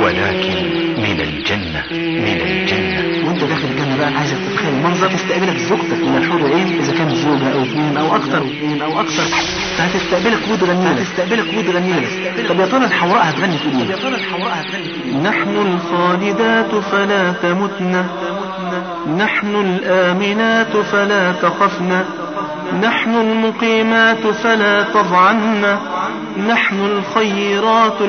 ولكن من الجنة من الجنة وانت داخل الجنه بقى عايزك تتخيل منظر تستقبلك زوجتك من الحور العين اذا كانت زوجه او اثنين او اكثر اثنين او اكثر فهتستقبلك ود غنيلة هتستقبلك ود غنيلة طب يا ترى الحوراء هتغني تقول ايه؟ يا ترى الحوراء هتغني تقول ايه؟ نحن الخالدات فلا تمتن نحن الآمنات فلا تخفن نحن المقيمات فلا تضعن نحن الخيرات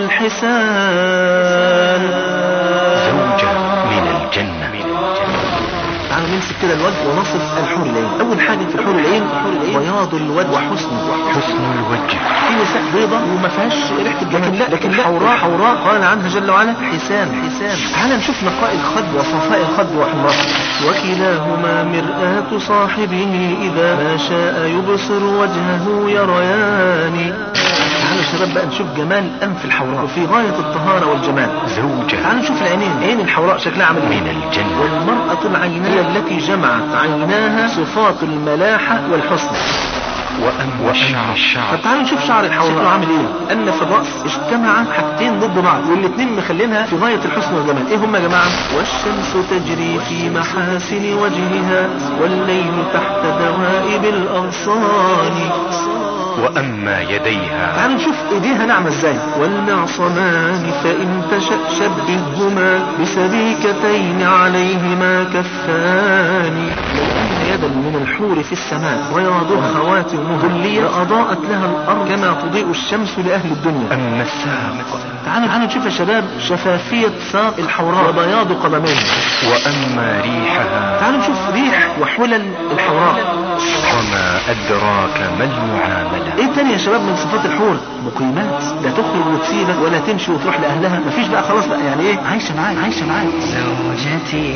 الحسان زوجة من الجنة تعالوا نمسك كده الوجه ونصف الحور العين اول حاجه في الحور العين بياض الوجه وحسنه حسن الوجه في نساء بيضة وما فيهاش ريحة الجمال لا لكن لا حوراء حوراء قال عنها جل وعلا حسان حسان تعال نشوف نقاء الخد وصفاء الخد وحمرته وكلاهما مرآة صاحبه إذا ما شاء يبصر وجهه يريان تعالوا يا شباب بقى نشوف جمال أنف الحوراء وفي غاية الطهارة والجمال زوجة تعالوا نشوف العينين عين الحوراء شكلها عامل ايه من الجنة والمرأة العينان هي التي جمعت عيناها صفات الملاحة والحسن وأما الشعر الشعر طب تعالوا نشوف شعر الحوراء شكله عامل ايه ان في الراس اجتمع حاجتين ضد بعض والاثنين مخلينها في غايه الحسن والجمال ايه هم يا جماعه والشمس تجري في محاسن وجهها والليل تحت دوائب الاغصان وأما يديها تعالوا نشوف ايديها ناعمه ازاي والمعصمان فان تشأ شبههما بسبيكتين عليهما كفان لو ان يدا من الحور في السماء بياضها خواتم ظلية لأضاءت لها الأرض كما تضيء الشمس لأهل الدنيا أما الساق تعالوا تعالوا نشوف يا شباب شفافية ساق الحوراء وبياض قدميها وأما ريحها تعالوا نشوف ريح وحلل الحوراء وما أدراك ما المعاملة ايه تاني يا شباب من صفات الحور مقيمات لا تخرج وتسيبك ولا تمشي وتروح لأهلها مفيش بقى خلاص بقى يعني ايه عايشة معاك عايشة معاك زوجتي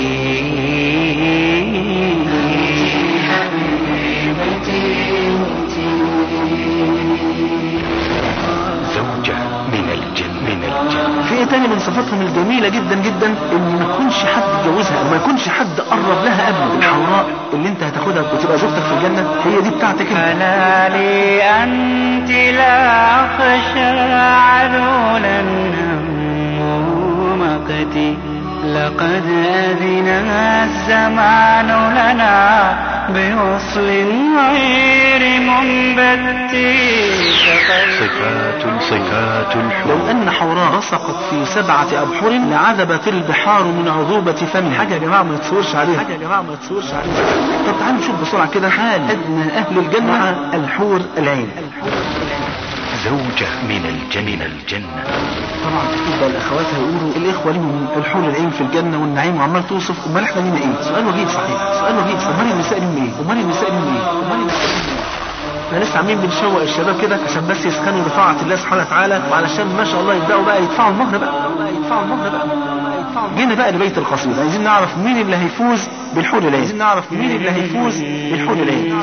زوجة من الجنة من الجنة في ايه تاني من صفاتهم الجميلة جدا جدا ان ما يكونش حد اتجوزها او ما يكونش حد قرب لها قبل الحوراء اللي انت هتاخدها وتبقى زوجتك في الجنة هي دي بتاعتك انت أنا لي أنت لا أخشى عذولا همه مقتي لقد أذن الزمان لنا بوصل غير منبت صفات صفات الحب لو ان حوراء رسقت في سبعة ابحر لعذبت البحار من عذوبة فم حاجة يا جماعة ما يتصورش عليها حاجة يا جماعة ما يتصورش عليها طب تعالوا نشوف بسرعة كده حال ادنى اهل الجنة مع الحور العين زوجة من الجنة من الجنة طبعا اكيد بقى الاخوات هيقولوا الاخوه ليهم الحور العين في الجنه والنعيم وعمال توصف امال احنا لينا ايه؟ سؤال وجيه صحيح سؤال وجيه صحيح امال النساء ليهم ايه؟ امال النساء ليهم ايه؟ امال النساء ليهم ايه؟ احنا لسه عاملين بنشوق الشباب كده عشان بس يسخنوا لطاعة الله سبحانه وتعالى وعلشان ما شاء الله يبدأوا بقى يدفعوا المهر بقى يدفعوا المهر بقى جينا بقى لبيت القصيد عايزين نعرف مين اللي هيفوز بالحور العين عايزين نعرف مين اللي هيفوز بالحور العين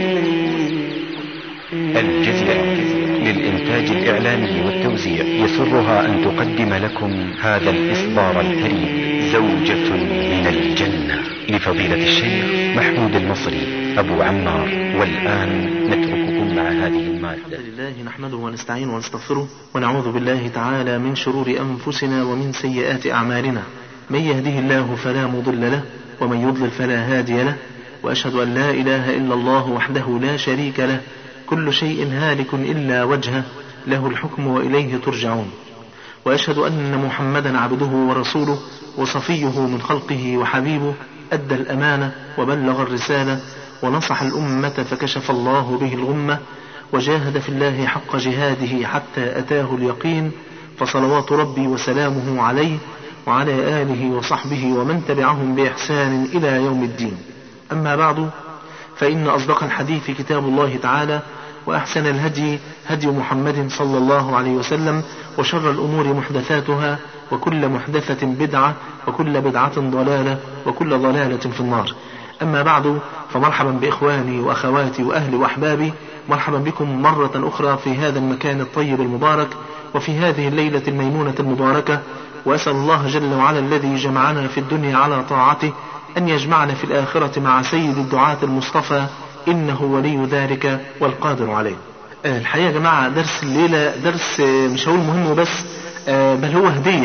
الجزيرة للإنتاج الإعلامي والتوزيع يسرها أن تقدم لكم هذا الإصدار الكريم زوجة من الجنة لفضيلة الشيخ محمود المصري أبو عمار والآن نترككم مع هذه المادة الحمد لله نحمده ونستعينه ونستغفره ونعوذ بالله تعالى من شرور أنفسنا ومن سيئات أعمالنا من يهده الله فلا مضل له ومن يضلل فلا هادي له وأشهد أن لا إله إلا الله وحده لا شريك له كل شيء هالك إلا وجهه له الحكم وإليه ترجعون وأشهد أن محمدا عبده ورسوله وصفيه من خلقه وحبيبه أدى الأمانة وبلغ الرسالة ونصح الأمة فكشف الله به الغمة وجاهد في الله حق جهاده حتى أتاه اليقين فصلوات ربي وسلامه عليه وعلى آله وصحبه ومن تبعهم بإحسان إلى يوم الدين أما بعد فإن أصدق الحديث كتاب الله تعالى وأحسن الهدي هدي محمد صلى الله عليه وسلم وشر الأمور محدثاتها وكل محدثة بدعة وكل بدعة ضلالة وكل ضلالة في النار أما بعد فمرحبا بإخواني وأخواتي وأهلي وأحبابي مرحبا بكم مرة أخرى في هذا المكان الطيب المبارك وفي هذه الليلة الميمونة المباركة وأسأل الله جل وعلا الذي جمعنا في الدنيا على طاعته أن يجمعنا في الآخرة مع سيد الدعاة المصطفى إنه ولي ذلك والقادر عليه الحقيقة يا جماعة درس الليلة درس مش هقول مهم وبس بل هو هدية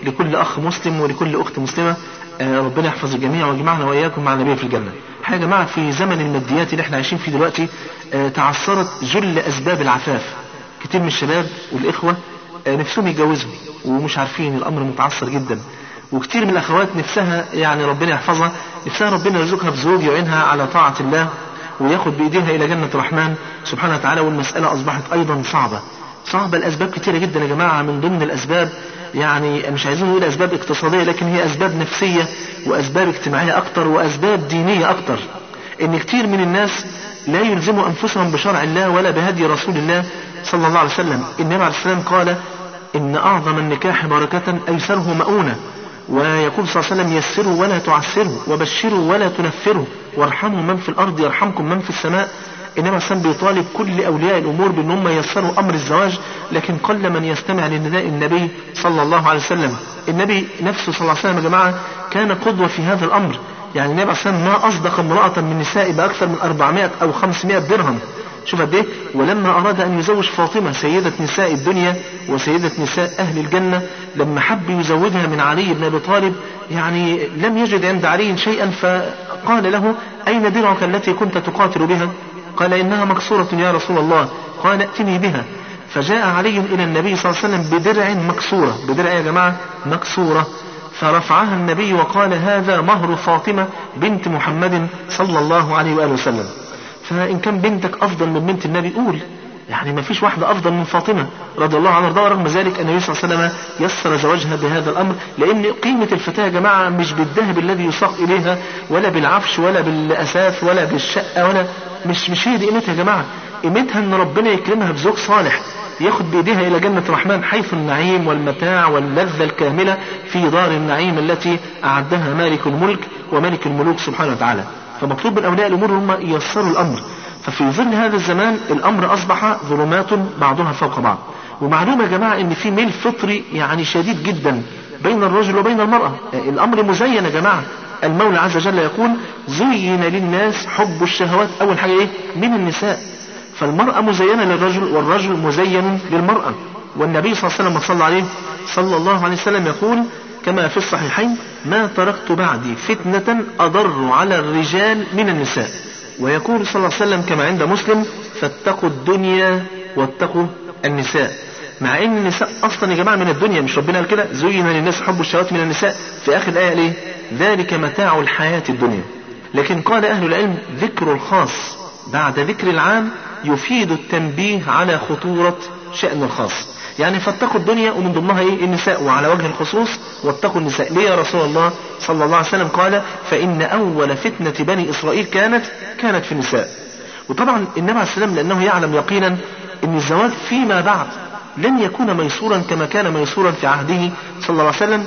لكل اخ مسلم ولكل اخت مسلمه آه، ربنا يحفظ الجميع ويجمعنا واياكم مع النبي في الجنه. حاجه يا جماعه في زمن الماديات اللي احنا عايشين فيه دلوقتي آه، تعثرت جل اسباب العفاف. كتير من الشباب والاخوه آه، نفسهم يتجوزوا ومش عارفين الامر متعثر جدا. وكتير من الاخوات نفسها يعني ربنا يحفظها نفسها ربنا يرزقها بزوج يعينها على طاعه الله وياخد بايديها الى جنه الرحمن سبحانه وتعالى والمساله اصبحت ايضا صعبه. صعبه الاسباب كتيره جدا يا جماعه من ضمن الاسباب يعني مش عايزين نقول اسباب اقتصاديه لكن هي اسباب نفسيه واسباب اجتماعيه اكتر واسباب دينيه اكتر. ان كتير من الناس لا يلزموا انفسهم بشرع الله ولا بهدي رسول الله صلى الله عليه وسلم. النبي عليه السلام قال ان اعظم النكاح بركه ايسره مؤونه. ويقول صلى الله عليه وسلم يسروا ولا تعسروا وبشروا ولا تنفروا وارحموا من في الارض يرحمكم من في السماء انما السلام بيطالب كل اولياء الامور بان هم ييسروا امر الزواج لكن قل من يستمع لنداء النبي صلى الله عليه وسلم النبي نفسه صلى الله عليه وسلم يا جماعه كان قدوه في هذا الامر يعني النبي عليه الصلاه والسلام ما اصدق امراه من نساء باكثر من 400 او 500 درهم شوف قد ايه ولما اراد ان يزوج فاطمه سيده نساء الدنيا وسيده نساء اهل الجنه لما حب يزوجها من علي بن ابي طالب يعني لم يجد عند علي شيئا فقال له اين درعك التي كنت تقاتل بها قال انها مكسوره يا رسول الله قال ائتني بها فجاء علي الى النبي صلى الله عليه وسلم بدرع مكسوره بدرع يا جماعه مكسوره فرفعها النبي وقال هذا مهر فاطمه بنت محمد صلى الله عليه واله وسلم فإن كان بنتك أفضل من بنت النبي قول يعني ما فيش واحدة أفضل من فاطمة رضي الله عنها وارضاها رغم ذلك النبي صلى الله عليه وسلم يسر زواجها بهذا الأمر لأن قيمة الفتاة يا جماعة مش بالذهب الذي يساق إليها ولا بالعفش ولا بالأساس ولا بالشقة ولا مش مش هي دي قيمتها يا جماعة قيمتها إن ربنا يكرمها بزوج صالح ياخد بإيديها إلى جنة الرحمن حيث النعيم والمتاع واللذة الكاملة في دار النعيم التي أعدها مالك الملك وملك الملوك سبحانه وتعالى فمطلوب من اولياء الامور هم ييسروا الامر ففي ظل هذا الزمان الامر اصبح ظلمات بعضها فوق بعض ومعلوم يا جماعه ان في ميل فطري يعني شديد جدا بين الرجل وبين المراه الامر مزين يا جماعه المولى عز وجل يقول زين للناس حب الشهوات اول حاجه ايه من النساء فالمراه مزينه للرجل والرجل مزين للمراه والنبي صلى الله عليه وسلم صلى عليه صلى الله عليه وسلم يقول كما في الصحيحين ما تركت بعدي فتنة أضر على الرجال من النساء ويقول صلى الله عليه وسلم كما عند مسلم فاتقوا الدنيا واتقوا النساء مع ان النساء اصلا يا جماعه من الدنيا مش ربنا قال كده زين للناس حب الشهوات من النساء في اخر الايه ليه ذلك متاع الحياه الدنيا لكن قال اهل العلم ذكر الخاص بعد ذكر العام يفيد التنبيه على خطوره شان الخاص يعني فاتقوا الدنيا ومن ضمنها ايه النساء وعلى وجه الخصوص واتقوا النساء ليه يا رسول الله صلى الله عليه وسلم قال فان اول فتنه بني اسرائيل كانت كانت في النساء وطبعا النبي عليه السلام لانه يعلم يقينا ان الزواج فيما بعد لن يكون ميسورا كما كان ميسورا في عهده صلى الله عليه وسلم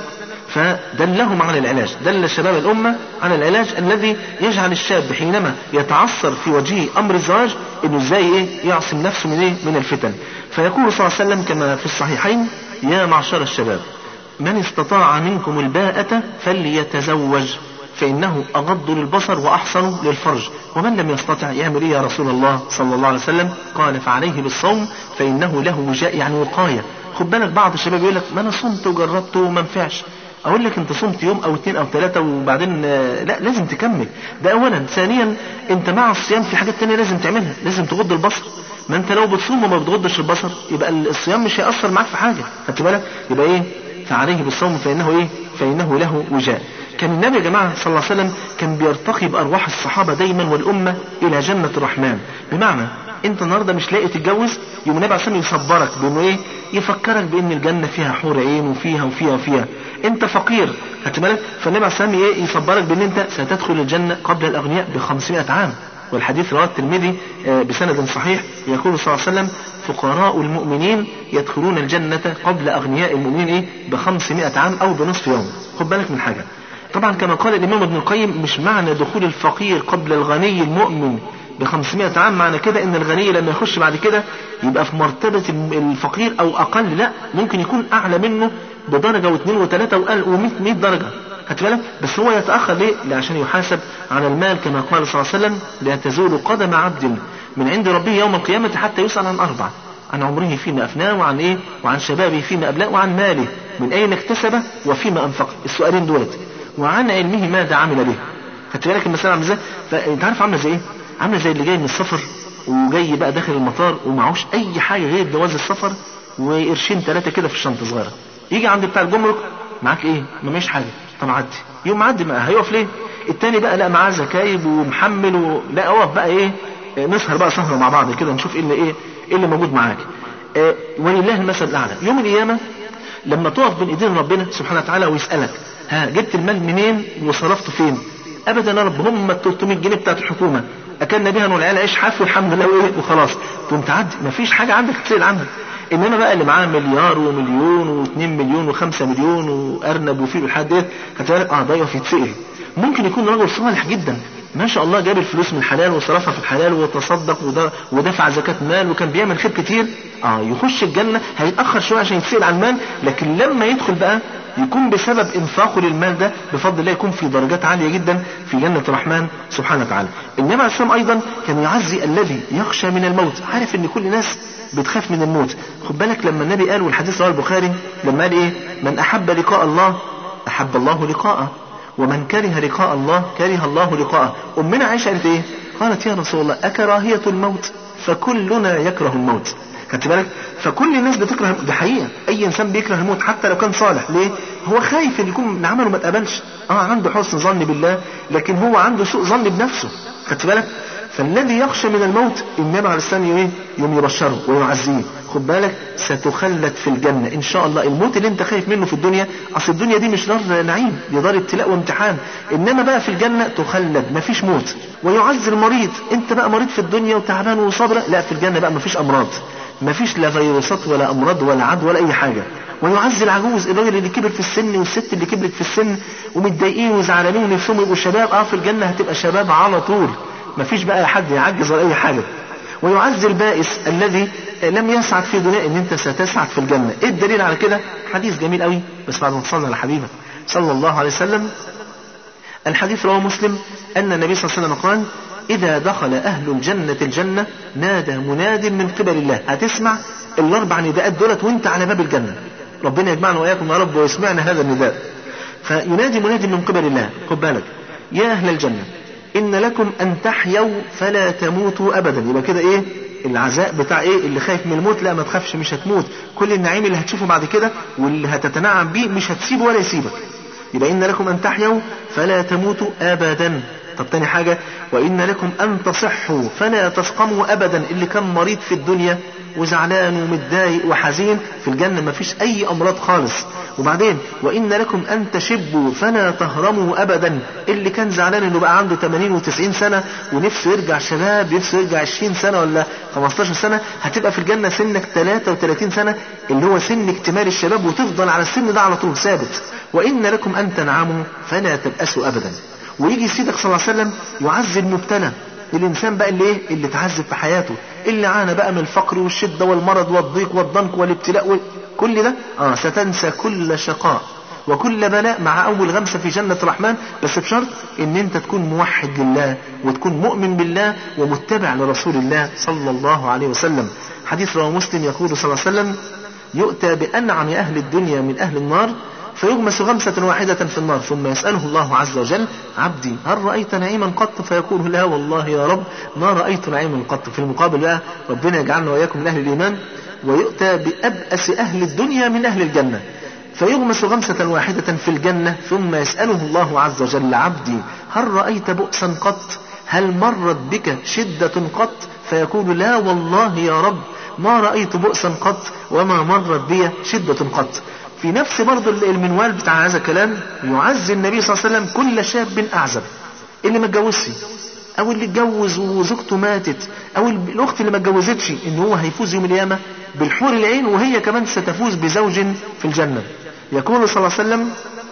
فدلهم على العلاج دل شباب الأمة على العلاج الذي يجعل الشاب حينما يتعثر في وجهه أمر الزواج إنه إزاي إيه يعصم نفسه من إيه من الفتن فيقول صلى الله عليه وسلم كما في الصحيحين يا معشر الشباب من استطاع منكم الباءة فليتزوج فإنه أغض للبصر وأحسن للفرج ومن لم يستطع يعمل إيه يا رسول الله صلى الله عليه وسلم قال فعليه بالصوم فإنه له وجاء يعني وقاية خد بالك بعض الشباب يقول لك ما أنا صمت وجربت وما نفعش اقول لك انت صمت يوم او اثنين او ثلاثة وبعدين لا لازم تكمل ده اولا ثانيا انت مع الصيام في حاجات تانية لازم تعملها لازم تغض البصر ما انت لو بتصوم وما بتغضش البصر يبقى الصيام مش هيأثر معاك في حاجة خدت بالك يبقى ايه فعليه بالصوم فانه ايه فانه له وجاء كان النبي يا جماعة صلى الله عليه وسلم كان بيرتقي بأرواح الصحابة دايما والأمة إلى جنة الرحمن بمعنى انت النهارده مش لاقي تتجوز يوم النبي عليه يصبرك بانه ايه يفكرك بان الجنه فيها حور عين وفيها وفيها وفيها انت فقير خدت بالك فالنبي عليه الصلاه ايه يصبرك بان انت ستدخل الجنه قبل الاغنياء ب 500 عام والحديث رواه الترمذي بسند صحيح يقول صلى الله عليه وسلم فقراء المؤمنين يدخلون الجنة قبل أغنياء المؤمنين إيه ب 500 عام أو بنصف يوم خد بالك من حاجة طبعا كما قال الإمام ابن القيم مش معنى دخول الفقير قبل الغني المؤمن ب 500 عام معنى كده ان الغني لما يخش بعد كده يبقى في مرتبة الفقير او اقل لا ممكن يكون اعلى منه بدرجة واثنين وثلاثة وقال و100 100 درجة خدت بالك بس هو يتأخر ليه؟ عشان يحاسب على المال كما قال صلى الله عليه وسلم لا تزول قدم عبد من عند ربه يوم القيامة حتى يسأل عن أربع عن عمره فيما أفناه وعن إيه وعن شبابه فيما أبلاه وعن ماله من أين اكتسب وفيما أنفق السؤالين دولت وعن علمه ماذا عمل به خدت بالك المسألة عاملة ازاي فأنت عارف عاملة زي ايه عاملة زي اللي جاي من السفر وجاي بقى داخل المطار ومعهوش أي حاجة غير جواز السفر وقرشين ثلاثة كده في الشنطة صغيرة يجي عند بتاع الجمرك معاك ايه ما مش حاجة طب عدي يوم معدي ما هيقف ليه التاني بقى لا معاه زكايب ومحمل و... لا اقف بقى ايه نسهر بقى سهرة مع بعض كده نشوف ايه اللي ايه ايه اللي موجود معاك آه ولله المثل الاعلى يوم القيامة لما تقف بين ايدين ربنا سبحانه وتعالى ويسألك ها جبت المال منين وصرفته فين ابدا يا رب هم ال 300 جنيه بتاعت الحكومه اكلنا بيها والعيال عيش حاف والحمد لله وايه وخلاص تقوم تعدي مفيش حاجه عندك تسال عنها انما بقى اللي معاه مليار ومليون و2 مليون و5 مليون وارنب وفيل والحاجات ديت هتلاقي اه ده يقف يتسال ممكن يكون رجل صالح جدا ما شاء الله جاب الفلوس من الحلال وصرفها في الحلال وتصدق وده ودفع زكاة مال وكان بيعمل خير كتير اه يخش الجنة هيتأخر شوية عشان يتسأل عن المال لكن لما يدخل بقى يكون بسبب انفاقه للمال ده بفضل الله يكون في درجات عالية جدا في جنة الرحمن سبحانه وتعالى النبي عليه السلام ايضا كان يعزي الذي يخشى من الموت عارف ان كل الناس بتخاف من الموت خد بالك لما النبي قال والحديث رواه البخاري لما قال ايه من احب لقاء الله احب الله لقاءه ومن كره لقاء الله كره الله لقاءه امنا عائشه قالت ايه قالت يا رسول الله اكراهيه الموت فكلنا يكره الموت خدت بالك فكل الناس بتكره ده حقيقه اي انسان بيكره الموت حتى لو كان صالح ليه هو خايف ان يكون من عمله ما اتقبلش اه عنده حسن ظن بالله لكن هو عنده سوء ظن بنفسه خدت بالك فالذي يخشى من الموت النبي عليه السلام يوم يوم يبشره ويعزيه خد بالك ستخلد في الجنة إن شاء الله الموت اللي أنت خايف منه في الدنيا أصل الدنيا دي مش دار نعيم دي دار ابتلاء وامتحان إنما بقى في الجنة تخلد مفيش موت ويعز المريض أنت بقى مريض في الدنيا وتعبان وصابرة لا في الجنة بقى مفيش أمراض مفيش لا فيروسات ولا أمراض ولا عدوى ولا أي حاجة ويعز العجوز الراجل اللي كبر في السن والست اللي كبرت في السن ومتضايقين وزعلانين ونفسهم يبقوا شباب اه في الجنة هتبقى شباب على طول مفيش بقى حد يعجز ولا اي حاجة ويعز البائس الذي لم يسعد في دنيا ان انت ستسعد في الجنة ايه الدليل على كده حديث جميل قوي بس بعد ما تصلي على حبيبك صلى الله عليه وسلم الحديث رواه مسلم ان النبي صلى الله عليه وسلم قال اذا دخل اهل الجنة الجنة نادى مناد من قبل الله هتسمع الاربع نداءات دولت وانت على باب الجنة ربنا يجمعنا واياكم يا رب ويسمعنا هذا النداء فينادي مناد من قبل الله خد بالك يا اهل الجنة إن لكم أن تحيوا فلا تموتوا أبدا يبقى كده إيه العزاء بتاع إيه اللي خايف من الموت لا ما تخافش مش هتموت كل النعيم اللي هتشوفه بعد كده واللي هتتنعم بيه مش هتسيبه ولا يسيبك يبقى إن لكم أن تحيوا فلا تموتوا أبدا طب تاني حاجة وإن لكم أن تصحوا فلا تسقموا أبدا اللي كان مريض في الدنيا وزعلان ومتضايق وحزين في الجنة ما فيش أي أمراض خالص وبعدين وإن لكم أن تشبوا فلا تهرموا أبدا اللي كان زعلان إنه بقى عنده 80 و90 سنة ونفسه يرجع شباب نفسه يرجع 20 سنة ولا 15 سنة هتبقى في الجنة سنك 33 سنة اللي هو سن اكتمال الشباب وتفضل على السن ده على طول ثابت وإن لكم أن تنعموا فلا تبأسوا أبدا ويجي سيدك صلى الله عليه وسلم يعزي المبتلى الانسان بقى اللي ايه اللي اتعذب في حياته اللي عانى بقى من الفقر والشده والمرض والضيق والضنك والابتلاء كل ده اه ستنسى كل شقاء وكل بلاء مع اول غمسه في جنه الرحمن بس بشرط ان انت تكون موحد لله وتكون مؤمن بالله ومتبع لرسول الله صلى الله عليه وسلم حديث رواه مسلم يقول صلى الله عليه وسلم يؤتى بانعم اهل الدنيا من اهل النار فيغمس غمسة واحدة في النار ثم يسأله الله عز وجل عبدي هل رأيت نعيما قط فيقول لا والله يا رب ما رأيت نعيما قط في المقابل بقى ربنا يجعلنا وإياكم من أهل الإيمان ويؤتى بأبأس أهل الدنيا من أهل الجنة فيغمس غمسة واحدة في الجنة ثم يسأله الله عز وجل عبدي هل رأيت بؤسا قط هل مرت بك شدة قط فيقول لا والله يا رب ما رأيت بؤسا قط وما مرت بي شدة قط في نفس برضه المنوال بتاع هذا الكلام يعزي النبي صلى الله عليه وسلم كل شاب أعزب اللي ما اتجوزش او اللي اتجوز وزوجته ماتت او الاخت اللي ما اتجوزتش ان هو هيفوز يوم القيامه بالحور العين وهي كمان ستفوز بزوج في الجنه يقول صلى الله عليه وسلم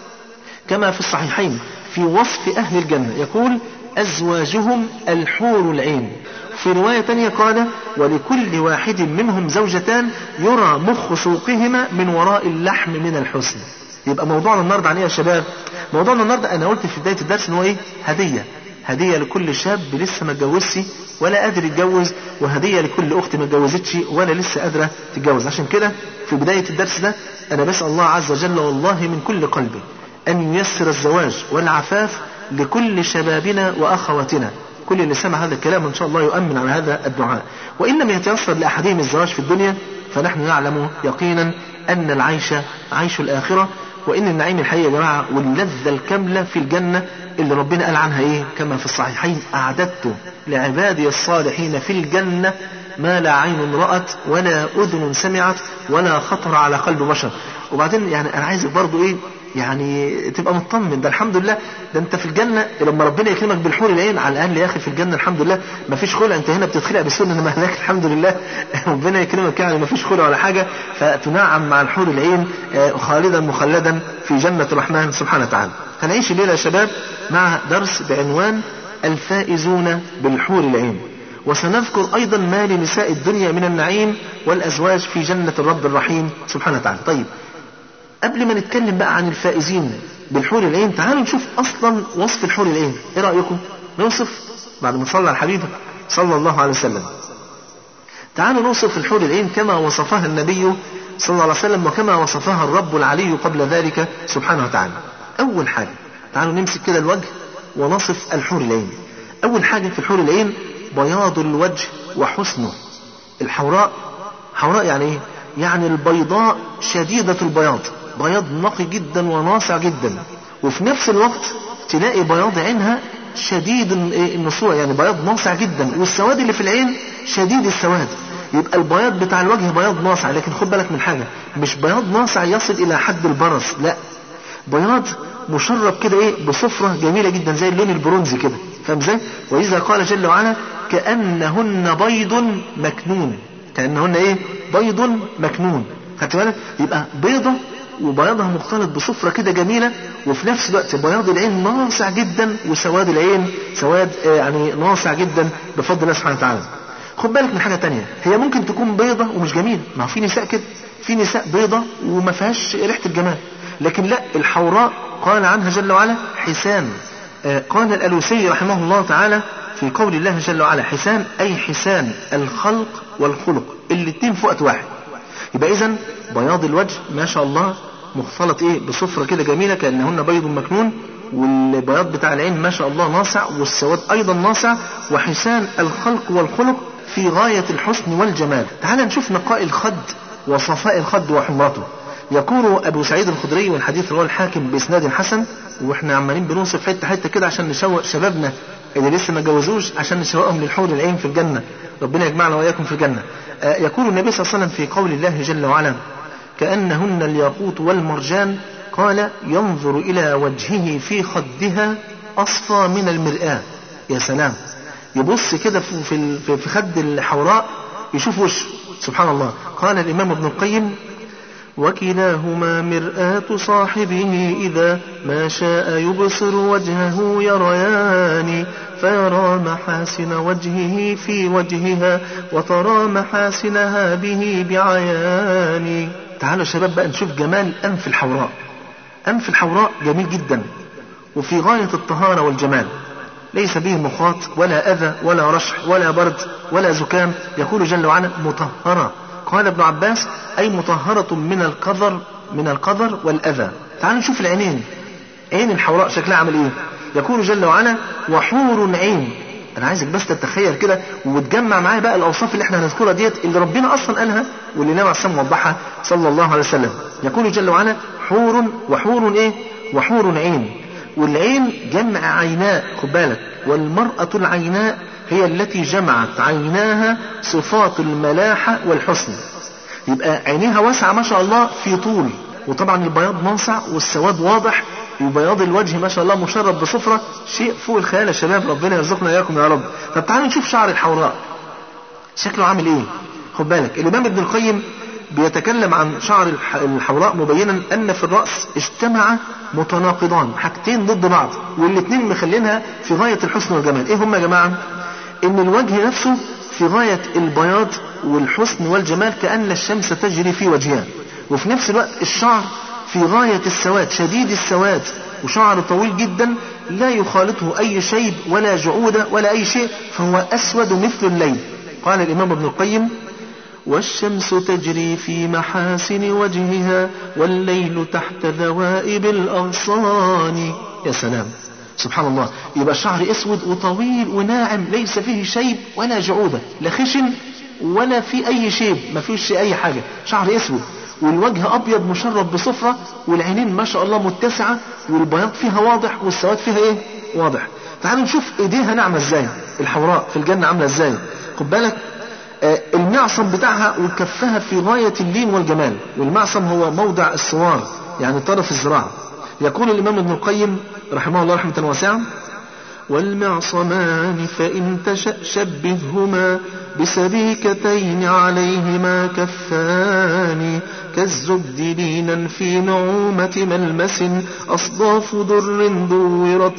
كما في الصحيحين في وصف اهل الجنه يقول ازواجهم الحور العين في رواية تانية قال ولكل واحد منهم زوجتان يرى مخ سوقهما من وراء اللحم من الحسن يبقى موضوعنا النهارده عن ايه يا شباب موضوعنا النهارده انا قلت في بدايه الدرس ان هو ايه هديه هدية لكل شاب لسه ما اتجوزش ولا قادر يتجوز وهدية لكل أخت ما اتجوزتش ولا لسه قادرة تتجوز عشان كده في بداية الدرس ده أنا بسأل الله عز وجل والله من كل قلبي أن ييسر الزواج والعفاف لكل شبابنا وأخواتنا كل اللي سمع هذا الكلام إن شاء الله يؤمن على هذا الدعاء وإن لم يتيسر لأحدهم الزواج في الدنيا فنحن نعلم يقينا أن العيش عيش الآخرة وإن النعيم الحقيقي يا جماعة واللذة الكاملة في الجنة اللي ربنا قال عنها إيه كما في الصحيحين أعددت لعبادي الصالحين في الجنة ما لا عين رأت ولا أذن سمعت ولا خطر على قلب بشر وبعدين يعني أنا عايزك برضو إيه يعني تبقى مطمن ده الحمد لله ده انت في الجنه لما ربنا يكرمك بالحور العين على الاقل يا اخي في الجنه الحمد لله ما فيش خلع انت هنا بتتخلع بالسنه انما هناك الحمد لله ربنا يكرمك يعني ما فيش خلع ولا حاجه فتنعم مع الحور العين خالدا مخلدا في جنه الرحمن سبحانه وتعالى. هنعيش الليله يا شباب مع درس بعنوان الفائزون بالحور العين. وسنذكر أيضا ما لنساء الدنيا من النعيم والأزواج في جنة الرب الرحيم سبحانه وتعالى طيب قبل ما نتكلم بقى عن الفائزين بالحور العين تعالوا نشوف أصلا وصف الحور العين إيه رأيكم نوصف بعد ما نصلي على الحبيب صلى الله عليه وسلم تعالوا نوصف الحور العين كما وصفها النبي صلى الله عليه وسلم وكما وصفها الرب العلي قبل ذلك سبحانه وتعالى أول حاجة تعالوا نمسك كده الوجه ونصف الحور العين أول حاجة في الحور العين بياض الوجه وحسنه الحوراء حوراء يعني ايه يعني البيضاء شديدة البياض بياض نقي جدا وناصع جدا وفي نفس الوقت تلاقي بياض عينها شديد النصوع يعني بياض ناصع جدا والسواد اللي في العين شديد السواد يبقى البياض بتاع الوجه بياض ناصع لكن خد بالك من حاجة مش بياض ناصع يصل إلى حد البرص لا بياض مشرب كده ايه بصفرة جميلة جدا زي اللون البرونزي كده فاهم ازاي؟ وإذا قال جل وعلا كأنهن بيض مكنون كأنهن ايه؟ بيض مكنون خدت بالك؟ يبقى بيضة وبياضها مختلط بصفرة كده جميلة وفي نفس الوقت بياض العين ناصع جدا وسواد العين سواد يعني ناصع جدا بفضل الله سبحانه وتعالى. خد بالك من حاجة تانية هي ممكن تكون بيضة ومش جميلة ما هو في نساء كده في نساء بيضة وما فيهاش ريحة الجمال لكن لا الحوراء قال عنها جل وعلا حسان قال الألوسي رحمه الله تعالى في قول الله جل وعلا حسان أي حسان الخلق والخلق الاتنين في وقت واحد يبقى إذا بياض الوجه ما شاء الله مختلط إيه بصفرة كده جميلة كأنهن بيض مكنون والبياض بتاع العين ما شاء الله ناصع والسواد أيضا ناصع وحسان الخلق والخلق في غاية الحسن والجمال تعال نشوف نقاء الخد وصفاء الخد وحمرته يقول أبو سعيد الخدري والحديث رواه الحاكم بإسناد حسن وإحنا عمالين بنوصف حتة حتة كده عشان نشوق شبابنا اللي لسه ما جوزوش عشان نشوقهم للحور العين في الجنة ربنا يجمعنا وإياكم في الجنة آه يقول النبي صلى الله عليه وسلم في قول الله جل وعلا كأنهن الياقوت والمرجان قال ينظر إلى وجهه في خدها أصفى من المرآة يا سلام يبص كده في في خد الحوراء يشوف وشه سبحان الله قال الإمام ابن القيم وكلاهما مرآة صاحبه إذا ما شاء يبصر وجهه يريان فيرى محاسن وجهه في وجهها وترى محاسنها به بعيان تعالوا شباب بقى نشوف جمال أنف الحوراء أنف الحوراء جميل جدا وفي غاية الطهارة والجمال ليس به مخاط ولا أذى ولا رشح ولا برد ولا زكام يقول جل وعلا مطهرة قال ابن عباس أي مطهرة من القذر من القذر والأذى تعالوا نشوف العينين عين الحوراء شكلها عامل ايه يقول جل وعلا وحور عين انا عايزك بس تتخيل كده وتجمع معايا بقى الاوصاف اللي احنا هنذكرها ديت اللي ربنا اصلا قالها واللي النبي عليه الصلاه وضحها صلى الله عليه وسلم يقول جل وعلا حور وحور ايه وحور عين والعين جمع عيناء خد بالك والمرأة العيناء هي التي جمعت عيناها صفات الملاحة والحسن يبقى عينيها واسعة ما شاء الله في طول وطبعا البياض ناصع والسواد واضح وبياض الوجه ما شاء الله مشرب بصفرة شيء فوق الخيال يا شباب ربنا يرزقنا اياكم يا رب طب تعالوا نشوف شعر الحوراء شكله عامل ايه خد بالك الامام ابن القيم بيتكلم عن شعر الحوراء مبينا ان في الراس اجتمع متناقضان حاجتين ضد بعض والاثنين مخلينها في غايه الحسن والجمال ايه هم يا جماعه ان الوجه نفسه في غايه البياض والحسن والجمال كان الشمس تجري في وجهها وفي نفس الوقت الشعر في غايه السواد شديد السواد وشعر طويل جدا لا يخالطه أي شيب ولا جعودة ولا أي شيء فهو أسود مثل الليل قال الإمام ابن القيم والشمس تجري في محاسن وجهها والليل تحت ذوائب الأغصان يا سلام سبحان الله يبقى الشعر اسود وطويل وناعم ليس فيه شيب ولا جعودة لا خشن ولا في اي شيب ما فيش اي حاجة شعر اسود والوجه ابيض مشرب بصفرة والعينين ما شاء الله متسعة والبياض فيها واضح والسواد فيها ايه واضح تعالوا نشوف ايديها ناعمة ازاي الحوراء في الجنة عاملة ازاي خد بالك آه المعصم بتاعها وكفها في غاية اللين والجمال والمعصم هو موضع السوار يعني طرف الذراع يقول الإمام ابن القيم رحمه الله رحمة واسعة والمعصمان فإن تشأ شبههما بسبيكتين عليهما كفان كالزبد لينا في نعومة ملمس أصداف در دورت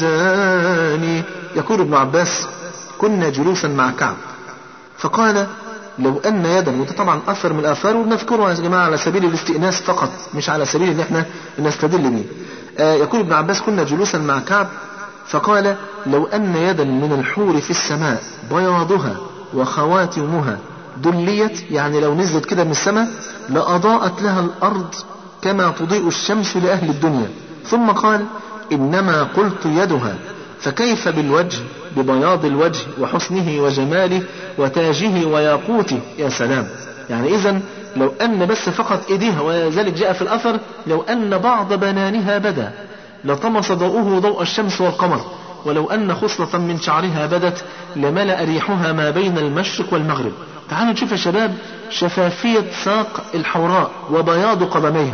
بوزان يقول ابن عباس كنا جلوسا مع كعب فقال لو أن يدا وده طبعا أثر من الآثار وبنذكره يا جماعة على سبيل الاستئناس فقط مش على سبيل إن احنا نستدل به آه يقول ابن عباس كنا جلوسا مع كعب فقال لو أن يدا من الحور في السماء بياضها وخواتمها دليت يعني لو نزلت كده من السماء لأضاءت لها الأرض كما تضيء الشمس لأهل الدنيا ثم قال إنما قلت يدها فكيف بالوجه ببياض الوجه وحسنه وجماله وتاجه وياقوته يا سلام يعني إذا لو أن بس فقط إيديها وذلك جاء في الأثر لو أن بعض بنانها بدا لطمس ضوءه ضوء الشمس والقمر ولو أن خصلة من شعرها بدت لملأ ريحها ما بين المشرق والمغرب تعالوا نشوف يا شباب شفافية ساق الحوراء وبياض قدميها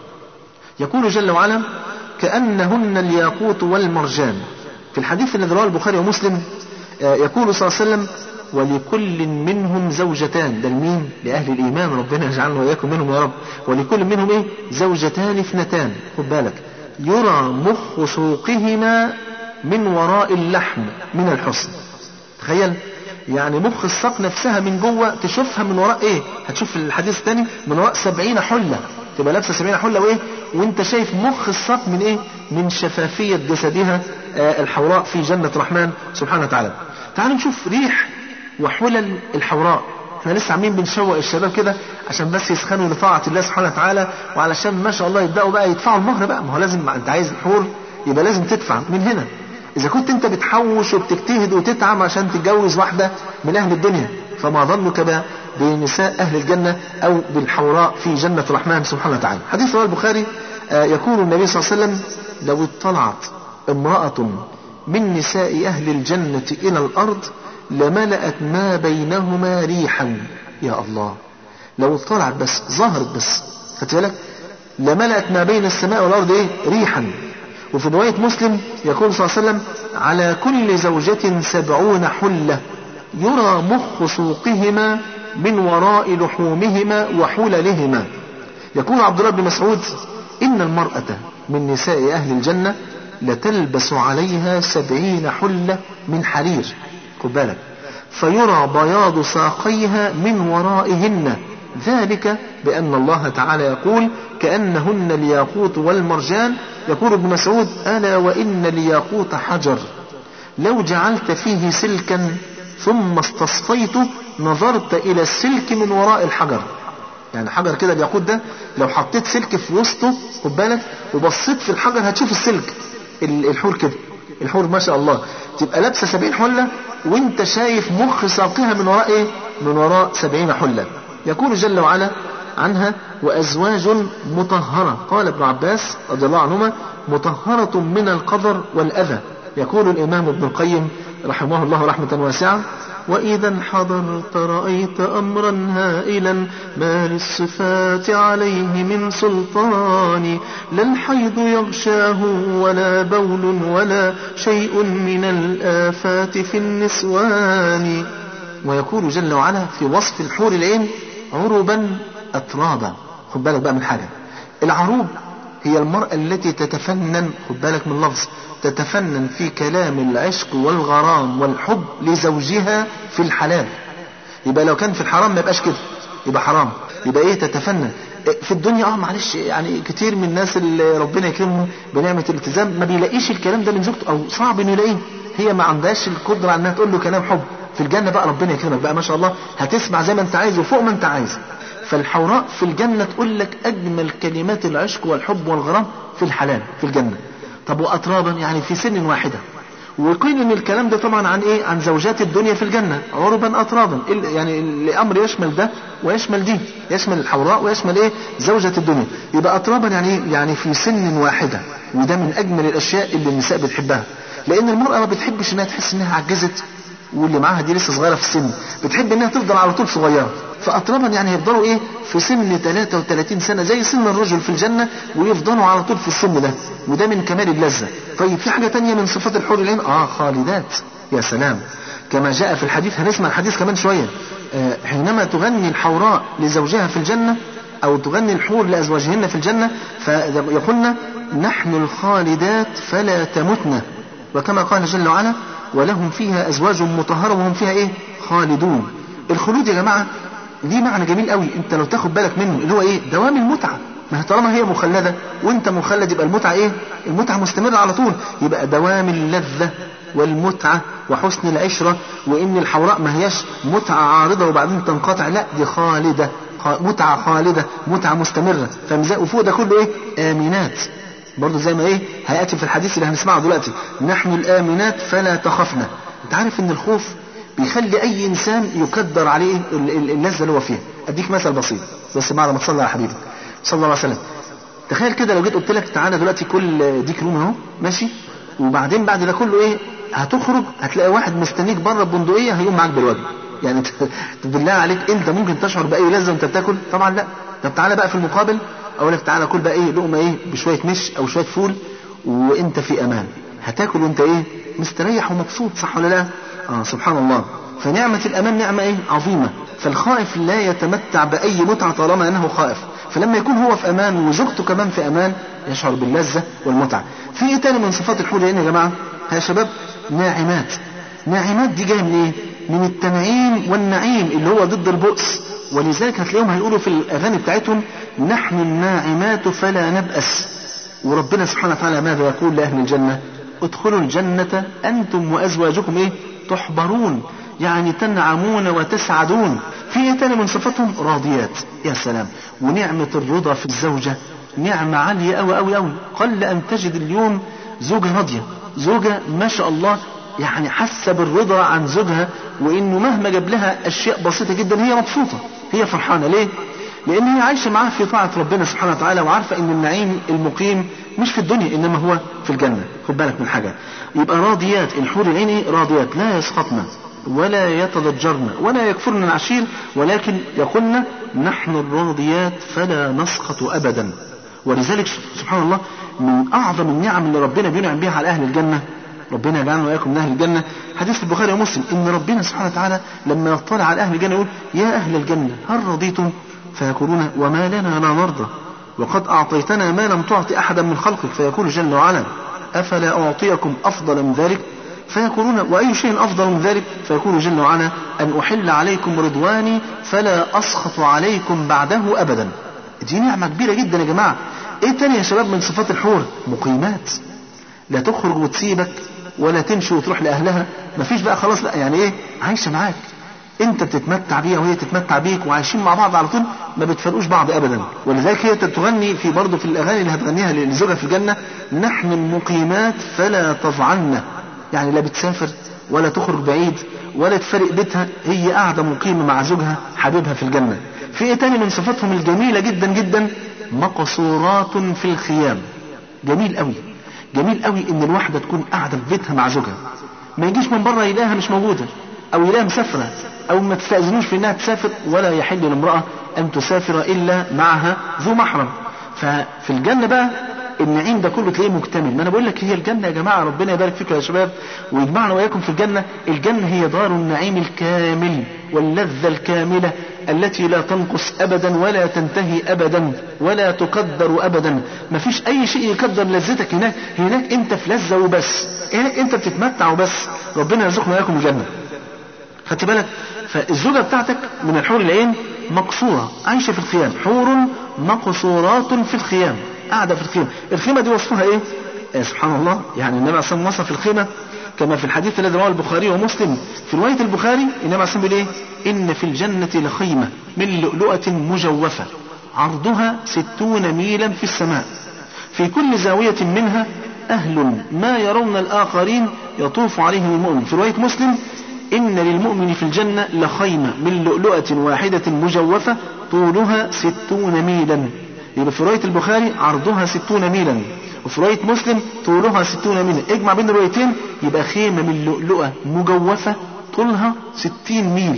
يقول جل وعلا كأنهن الياقوت والمرجان في الحديث الذي رواه البخاري ومسلم يقول صلى الله عليه وسلم ولكل منهم زوجتان ده لمين لأهل الإيمان ربنا يجعلنا وإياكم منهم يا رب ولكل منهم إيه زوجتان اثنتان خد بالك يرى مخ سوقهما من وراء اللحم من الحسن تخيل يعني مخ الساق نفسها من جوه تشوفها من وراء ايه هتشوف في الحديث الثاني من وراء سبعين حلة تبقى لابسة سبعين حلة وايه وانت شايف مخ الساق من ايه من شفافية جسدها آه الحوراء في جنة الرحمن سبحانه وتعالى تعالوا نشوف ريح وحلل الحوراء احنا لسه عاملين بنشوق الشباب كده عشان بس يسخنوا لطاعة الله سبحانه وتعالى وعلشان ما شاء الله يبدأوا بقى يدفعوا المهر بقى ما هو لازم انت عايز الحور يبقى لازم تدفع من هنا إذا كنت أنت بتحوش وبتجتهد وتتعب عشان تتجوز واحدة من أهل الدنيا فما ظنك بقى بنساء أهل الجنة أو بالحوراء في جنة الرحمن سبحانه وتعالى حديث رواه البخاري آه يقول النبي صلى الله عليه وسلم لو اطلعت امرأة من نساء أهل الجنة إلى الأرض لملأت ما بينهما ريحا يا الله لو اطلعت بس ظهرت بس خدت بالك لملأت ما بين السماء والأرض إيه ريحا وفي رواية مسلم يقول صلى الله عليه وسلم على كل زوجة سبعون حلة يرى مخ سوقهما من وراء لحومهما وحللهما يقول عبد الله بن مسعود إن المرأة من نساء أهل الجنة لتلبس عليها سبعين حلة من حرير خد بالك فيرى بياض ساقيها من ورائهن ذلك بأن الله تعالى يقول كأنهن الياقوت والمرجان يقول ابن مسعود ألا وإن الياقوت حجر لو جعلت فيه سلكا ثم استصفيته نظرت إلى السلك من وراء الحجر يعني حجر كده الياقوت ده لو حطيت سلك في وسطه خد بالك وبصيت في الحجر هتشوف السلك الحور كده الحور ما شاء الله تبقى لابسه سبعين حله وانت شايف مخ ساقها من وراء ايه؟ من وراء سبعين حله يقول جل وعلا عنها وأزواج مطهرة قال ابن عباس رضي الله عنهما مطهرة من القدر والأذى يقول الإمام ابن القيم رحمه الله رحمة واسعة وإذا انحضرت رأيت أمرا هائلا ما للصفات عليه من سلطان لا الحيض يغشاه ولا بول ولا شيء من الآفات في النسوان ويقول جل وعلا في وصف الحور العين عربا أترابا خد بالك بقى من حاجة العروب هي المرأة التي تتفنن خد بالك من لفظ تتفنن في كلام العشق والغرام والحب لزوجها في الحلال يبقى لو كان في الحرام ما يبقاش كده يبقى حرام يبقى ايه تتفنن في الدنيا اه معلش يعني كتير من الناس اللي ربنا يكرمهم بنعمة الالتزام ما بيلاقيش الكلام ده من زوجته او صعب انه يلاقيه هي ما عندهاش القدرة على انها تقول له كلام حب في الجنة بقى ربنا يكرمك بقى ما شاء الله هتسمع زي ما انت عايز وفوق ما انت عايز فالحوراء في الجنة تقول لك أجمل كلمات العشق والحب والغرام في الحلال في الجنة طب وأطرابا يعني في سن واحدة وقيل ان الكلام ده طبعا عن ايه عن زوجات الدنيا في الجنة عربا اطرابا يعني الامر يشمل ده ويشمل دي يشمل الحوراء ويشمل ايه زوجة الدنيا يبقى اطرابا يعني ايه يعني في سن واحدة وده من اجمل الاشياء اللي النساء بتحبها لان المرأة ما بتحبش انها تحس انها عجزت واللي معاها دي لسه صغيرة في السن بتحب انها تفضل على طول صغيرة فاطرابا يعني يفضلوا ايه في سن 33 سنة زي سن الرجل في الجنة ويفضلوا على طول في السن ده وده من كمال اللذة طيب في حاجة تانية من صفات الحور العين اه خالدات يا سلام كما جاء في الحديث هنسمع الحديث كمان شوية آه حينما تغني الحوراء لزوجها في الجنة او تغني الحور لازواجهن في الجنة فيقولن نحن الخالدات فلا تمتن وكما قال جل وعلا ولهم فيها ازواج مطهرة وهم فيها ايه خالدون الخلود يا جماعة دي معنى جميل قوي انت لو تاخد بالك منه اللي هو ايه دوام المتعة ما طالما هي مخلدة وانت مخلد يبقى المتعة ايه المتعة مستمرة على طول يبقى دوام اللذة والمتعة وحسن العشرة وان الحوراء ما هياش متعة عارضة وبعدين تنقطع لا دي خالدة متعة خالدة متعة مستمرة فمزاق وفوق ده كله ايه امنات برضه زي ما ايه هياتي في الحديث اللي هنسمعه دلوقتي نحن الامنات فلا تخفنا انت عارف ان الخوف بيخلي اي انسان يقدر عليه اللذه اللي هو فيها اديك مثل بسيط بس بعد ما تصلي على حبيبك صلى الله عليه وسلم تخيل كده لو جيت قلت لك تعالى دلوقتي كل ديك روم اهو ماشي وبعدين بعد ده كله ايه هتخرج هتلاقي واحد مستنيك بره ببندقيه هيقوم معاك بالواجب يعني بالله عليك انت ممكن تشعر باي لذه وانت بتاكل طبعا لا طب تعالى بقى في المقابل اقول لك تعالى كل بقى ايه لقمه ايه بشويه مش او شويه فول وانت في امان هتاكل وانت ايه مستريح ومبسوط صح ولا لا اه سبحان الله فنعمة الأمان نعمة إيه؟ عظيمة فالخائف لا يتمتع بأي متعة طالما أنه خائف فلما يكون هو في أمان وزوجته كمان في أمان يشعر باللذة والمتعة في إيه تاني من صفات الحور العين يا جماعة يا شباب ناعمات ناعمات دي جاية من إيه من التنعيم والنعيم اللي هو ضد البؤس ولذلك هتلاقيهم هيقولوا في الأغاني بتاعتهم نحن الناعمات فلا نبأس وربنا سبحانه وتعالى ماذا يقول لأهل الجنة ادخلوا الجنة أنتم وأزواجكم إيه تحبرون يعني تنعمون وتسعدون في ايه تاني من صفاتهم راضيات يا سلام ونعمة الرضا في الزوجة نعمة عالية أوي أوي أوي قل أن تجد اليوم زوجة راضية زوجة ما شاء الله يعني حاسة بالرضا عن زوجها وإنه مهما جاب لها أشياء بسيطة جدا هي مبسوطة هي فرحانة ليه؟ لأن هي عايشة معاه في طاعة ربنا سبحانه وتعالى وعارفة إن النعيم المقيم مش في الدنيا إنما هو في الجنة خد بالك من حاجة يبقى راضيات الحور العين راضيات لا يسقطن ولا يتضجرن ولا يكفرن العشير ولكن يقولن نحن الراضيات فلا نسقط أبدا ولذلك سبحان الله من أعظم النعم اللي ربنا بينعم بها على أهل الجنة ربنا يجعلنا وإياكم من أهل الجنة حديث في البخاري ومسلم إن ربنا سبحانه وتعالى لما يطلع على أهل الجنة يقول يا أهل الجنة هل رضيتم فيقولون وما لنا لا نرضى وقد أعطيتنا ما لم تعط أحدا من خلقك فيقول جل وعلا أفلا أعطيكم أفضل من ذلك فيقولون وأي شيء أفضل من ذلك فيقول جل وعلا أن أحل عليكم رضواني فلا أسخط عليكم بعده أبدا دي نعمة كبيرة جدا يا جماعة ايه تاني يا شباب من صفات الحور مقيمات لا تخرج وتسيبك ولا تمشي وتروح لأهلها مفيش بقى خلاص لا يعني ايه عايشة معاك انت بتتمتع بيها وهي تتمتع بيك وعايشين مع بعض على طول ما بتفرقوش بعض ابدا ولذلك هي تغني في برضه في الاغاني اللي هتغنيها لزوجها في الجنه نحن المقيمات فلا تضعن يعني لا بتسافر ولا تخرج بعيد ولا تفرق بيتها هي قاعده مقيمه مع زوجها حبيبها في الجنه في ايه تاني من صفاتهم الجميله جدا جدا مقصورات في الخيام جميل قوي جميل قوي ان الواحده تكون قاعده في بيتها مع زوجها ما يجيش من بره يلاقيها مش موجوده او يلاقيها مسافره او ما تستاذنوش في انها تسافر ولا يحل لامراه ان تسافر الا معها ذو محرم ففي الجنه بقى النعيم ده كله تلاقيه مكتمل ما انا بقول لك هي الجنه يا جماعه ربنا يبارك فيكم يا شباب ويجمعنا واياكم في الجنه الجنه هي دار النعيم الكامل واللذه الكامله التي لا تنقص ابدا ولا تنتهي ابدا ولا تقدر ابدا ما فيش اي شيء يقدر لذتك هناك هناك انت في لذه وبس هناك انت بتتمتع وبس ربنا يرزقنا واياكم الجنه خدت بالك فالزوجه بتاعتك من الحور العين مقصوره عايشه في الخيام حور مقصورات في الخيام قاعدة في الخيمة الخيمة دي وصفها ايه آه سبحان الله يعني النبي عليه الصلاة والسلام وصف الخيمة كما في الحديث الذي رواه البخاري ومسلم في رواية البخاري النبي عليه الصلاة والسلام بيقول ايه إن في الجنة لخيمة من لؤلؤة مجوفة عرضها ستون ميلا في السماء في كل زاوية منها أهل ما يرون الآخرين يطوف عليهم المؤمن في رواية مسلم إن للمؤمن في الجنة لخيمة من لؤلؤة واحدة مجوفة طولها ستون ميلا يبقى في رواية البخاري عرضها ستون ميلا وفي رواية مسلم طولها ستون ميلا اجمع بين الروايتين يبقى خيمة من لؤلؤة مجوفة طولها ستين ميل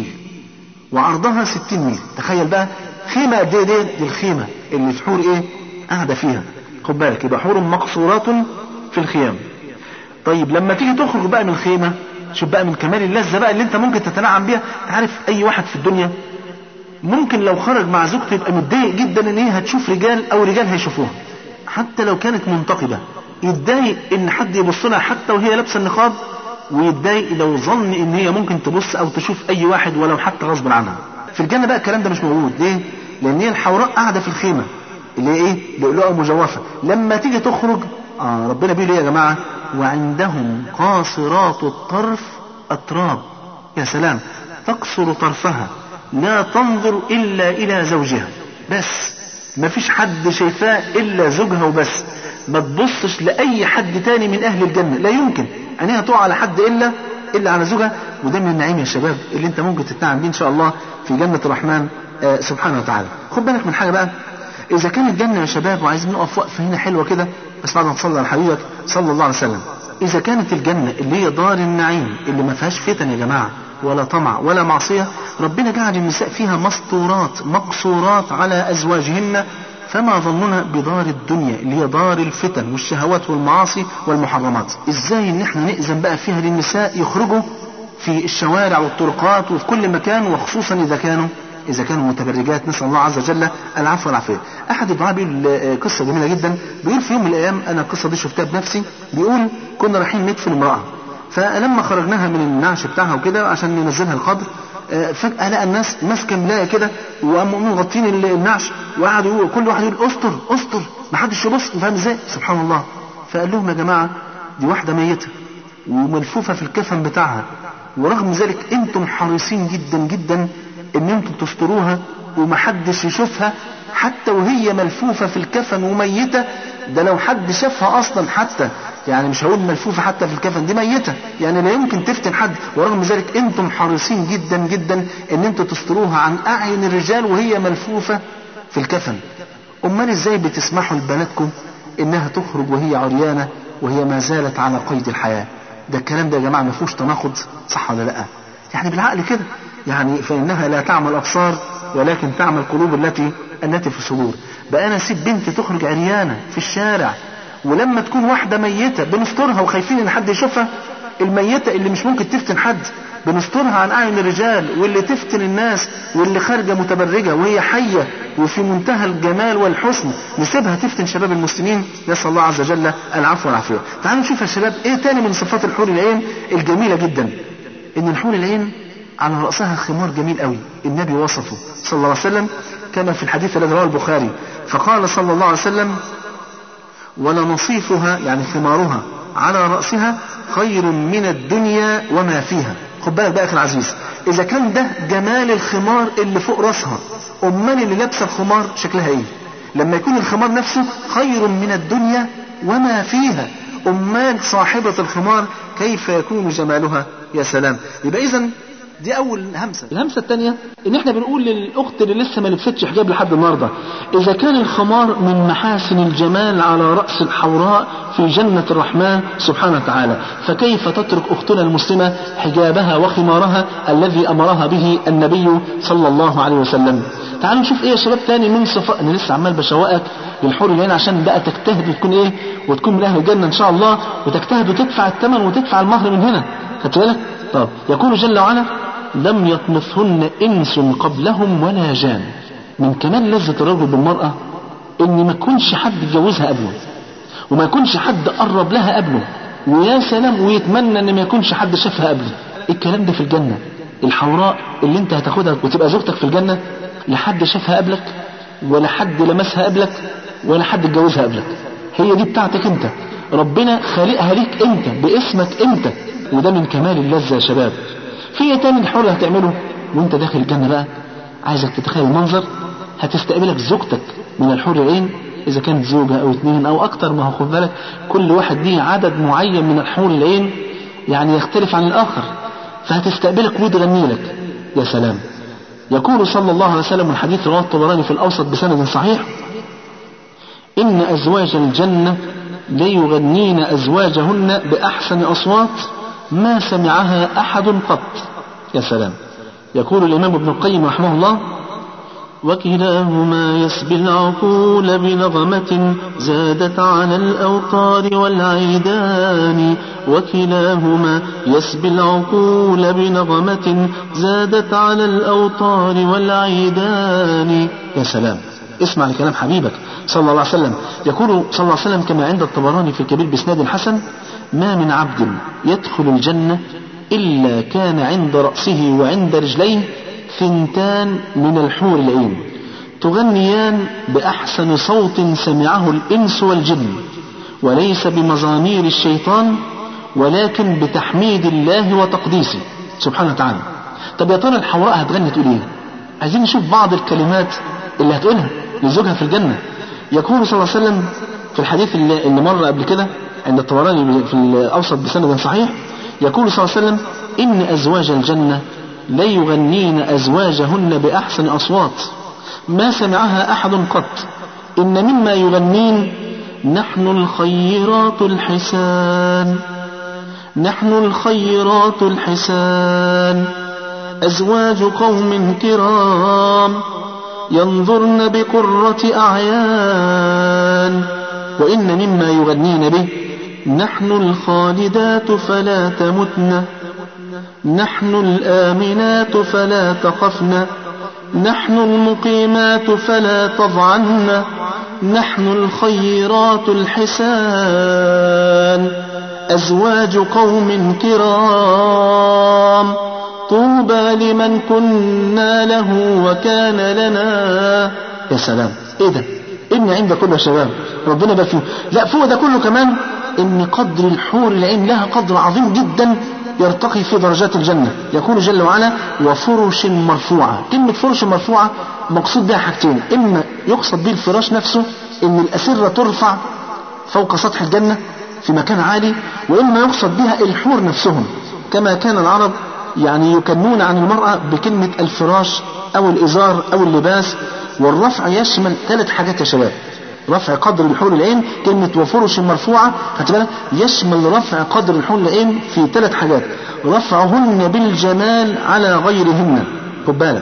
وعرضها ستين ميل تخيل بقى خيمة قد ايه دي, دي الخيمة اللي في حور ايه قاعدة فيها خد بالك يبقى حور مقصورات في الخيام طيب لما تيجي تخرج بقى من الخيمة شوف بقى من كمال اللذة بقى اللي انت ممكن تتنعم بيها عارف اي واحد في الدنيا ممكن لو خرج مع زوجته يبقى متضايق جدا ان هي هتشوف رجال او رجال هيشوفوها حتى لو كانت منتقبة يتضايق ان حد يبص لها حتى وهي لابسه النقاب ويتضايق لو ظن ان هي ممكن تبص او تشوف اي واحد ولو حتى غصب عنها في الجنة بقى الكلام ده مش موجود ليه لان هي الحوراء قاعدة في الخيمة اللي هي ايه لؤلؤة مجوفة لما تيجي تخرج آه ربنا بيقول ايه يا جماعة وعندهم قاصرات الطرف أتراب يا سلام تقصر طرفها لا تنظر إلا إلى زوجها بس ما فيش حد شايفاه إلا زوجها وبس ما تبصش لأي حد تاني من أهل الجنة لا يمكن عينيها تقع على حد إلا إلا على زوجها وده من النعيم يا شباب اللي أنت ممكن تتنعم بيه إن شاء الله في جنة الرحمن آه سبحانه وتعالى خد بالك من حاجة بقى إذا كان الجنة يا شباب وعايزين نقف وقفة هنا حلوة كده بس بعد ما تصلي على حبيبك صلى الله عليه وسلم إذا كانت الجنة اللي هي دار النعيم اللي ما فيهاش فتن يا جماعة ولا طمع ولا معصية ربنا جعل النساء فيها مسطورات مقصورات على أزواجهن فما ظننا بدار الدنيا اللي هي دار الفتن والشهوات والمعاصي والمحرمات ازاي ان احنا نأذن بقى فيها للنساء يخرجوا في الشوارع والطرقات وفي كل مكان وخصوصا اذا كانوا اذا كانوا متبرجات نسال الله عز وجل العفو والعافيه احد الدعاء بيقول قصه جميله جدا بيقول في يوم من الايام انا القصه دي شفتها بنفسي بيقول كنا رايحين ندفن امراه فلما خرجناها من النعش بتاعها وكده عشان ننزلها القبر فجأة لقى الناس ماسكة ملاية كده وقاموا مغطين النعش وقعدوا يقولوا كل واحد يقول استر استر ما حدش يبص فاهم ازاي؟ سبحان الله فقال لهم يا جماعة دي واحدة ميتة وملفوفة في الكفن بتاعها ورغم ذلك انتم حريصين جدا جدا ان انتم تستروها ومحدش يشوفها حتى وهي ملفوفة في الكفن وميتة ده لو حد شافها اصلا حتى يعني مش هقول ملفوفة حتى في الكفن دي ميتة يعني لا يمكن تفتن حد ورغم ذلك انتم حريصين جدا جدا ان انتم تستروها عن اعين الرجال وهي ملفوفة في الكفن امال ازاي بتسمحوا لبناتكم انها تخرج وهي عريانة وهي ما زالت على قيد الحياة ده الكلام ده يا جماعة ما فيهوش تناقض صح ولا لا يعني بالعقل كده يعني فانها لا تعمل ابصار ولكن تعمل قلوب التي التي في الصدور بقى انا اسيب بنت تخرج عريانة في الشارع ولما تكون واحدة ميتة بنسترها وخايفين ان حد يشوفها الميتة اللي مش ممكن تفتن حد بنسترها عن اعين الرجال واللي تفتن الناس واللي خارجة متبرجة وهي حية وفي منتهى الجمال والحسن نسيبها تفتن شباب المسلمين نسأل الله عز وجل العفو والعافية تعالوا نشوف يا شباب ايه تاني من صفات الحور العين الجميلة جدا ان الحور العين على رأسها خمار جميل قوي النبي وصفه صلى الله عليه وسلم كما في الحديث الذي رواه البخاري فقال صلى الله عليه وسلم ولنصيفها يعني خمارها على رأسها خير من الدنيا وما فيها خد بالك بقى يا اخي العزيز اذا كان ده جمال الخمار اللي فوق راسها امال اللي لابسه الخمار شكلها ايه لما يكون الخمار نفسه خير من الدنيا وما فيها امال صاحبة الخمار كيف يكون جمالها يا سلام يبقى اذا دي اول همسه الهمسه الثانيه ان احنا بنقول للاخت اللي لسه ما لبستش حجاب لحد النهارده اذا كان الخمار من محاسن الجمال على راس الحوراء في جنه الرحمن سبحانه وتعالى فكيف تترك اختنا المسلمه حجابها وخمارها الذي امرها به النبي صلى الله عليه وسلم تعالوا نشوف ايه يا شباب تاني من صفاء انا لسه عمال بشوقك للحور العين عشان بقى تجتهد وتكون ايه وتكون من اهل الجنه ان شاء الله وتجتهد وتدفع الثمن وتدفع المهر من هنا خدت بالك طب يقول جل وعلا لم يطمثهن انس قبلهم ولا جان من كمال لذة الرجل بالمرأة ان ما يكونش حد يتجوزها قبله وما يكونش حد قرب لها قبله ويا سلام ويتمنى ان ما يكونش حد شافها قبله الكلام ده في الجنة الحوراء اللي انت هتاخدها وتبقى زوجتك في الجنة لحد شافها قبلك ولا حد لمسها قبلك ولا حد اتجوزها قبلك هي دي بتاعتك انت ربنا خالقها ليك انت باسمك انت وده من كمال اللذة يا شباب في ايه تاني الحر هتعمله وانت داخل الجنة بقى عايزك تتخيل المنظر هتستقبلك زوجتك من الحور العين اذا كانت زوجة او اثنين او اكتر ما هو خد بالك كل واحد ليه عدد معين من الحور العين يعني يختلف عن الاخر فهتستقبلك وتغني لك يا سلام يقول صلى الله عليه وسلم الحديث رواه الطبراني في الاوسط بسند صحيح ان ازواج الجنة ليغنين ازواجهن باحسن اصوات ما سمعها احد قط يا سلام يقول الامام ابن القيم رحمه الله وكلاهما يسبي العقول بنغمة زادت على الأوتار والعيدان وكلاهما يسبي العقول بنغمة زادت على الأوتار والعيدان يا سلام اسمع لكلام حبيبك صلى الله عليه وسلم يقول صلى الله عليه وسلم كما عند الطبراني في الكبير بإسناد حسن ما من عبد يدخل الجنة إلا كان عند رأسه وعند رجليه ثنتان من الحور العين تغنيان بأحسن صوت سمعه الإنس والجن وليس بمزامير الشيطان ولكن بتحميد الله وتقديسه سبحانه وتعالى طب يا ترى الحوراء هتغني تقول ايه عايزين نشوف بعض الكلمات اللي هتقولها لزوجها في الجنة يقول صلى الله عليه وسلم في الحديث اللي, اللي مر قبل كده عند الطبراني في الأوسط بسند صحيح يقول صلى الله عليه وسلم إن أزواج الجنة ليغنين أزواجهن بأحسن أصوات ما سمعها أحد قط إن مما يغنين نحن الخيرات الحسان نحن الخيرات الحسان أزواج قوم كرام ينظرن بقرة أعيان وإن مما يغنين به نحن الخالدات فلا تمتن نحن الآمنات فلا تخفن نحن المقيمات فلا تضعن نحن الخيرات الحسان أزواج قوم كرام طوبى لمن كنا له وكان لنا يا سلام ايه ده ان عند كل يا شباب ربنا بقى فيه لا فوق ده كله كمان ان قدر الحور العين لها قدر عظيم جدا يرتقي في درجات الجنة يقول جل وعلا وفرش مرفوعة كلمة فرش مرفوعة مقصود بها حاجتين إما يقصد به الفراش نفسه إن الأسرة ترفع فوق سطح الجنة في مكان عالي وإما يقصد بها الحور نفسهم كما كان العرب يعني يكنون عن المرأة بكلمة الفراش أو الإزار أو اللباس والرفع يشمل ثلاث حاجات يا شباب رفع قدر الحور العين كلمة وفرش مرفوعة خدت بالك يشمل رفع قدر الحور العين في ثلاث حاجات رفعهن بالجمال على غيرهن خد بالك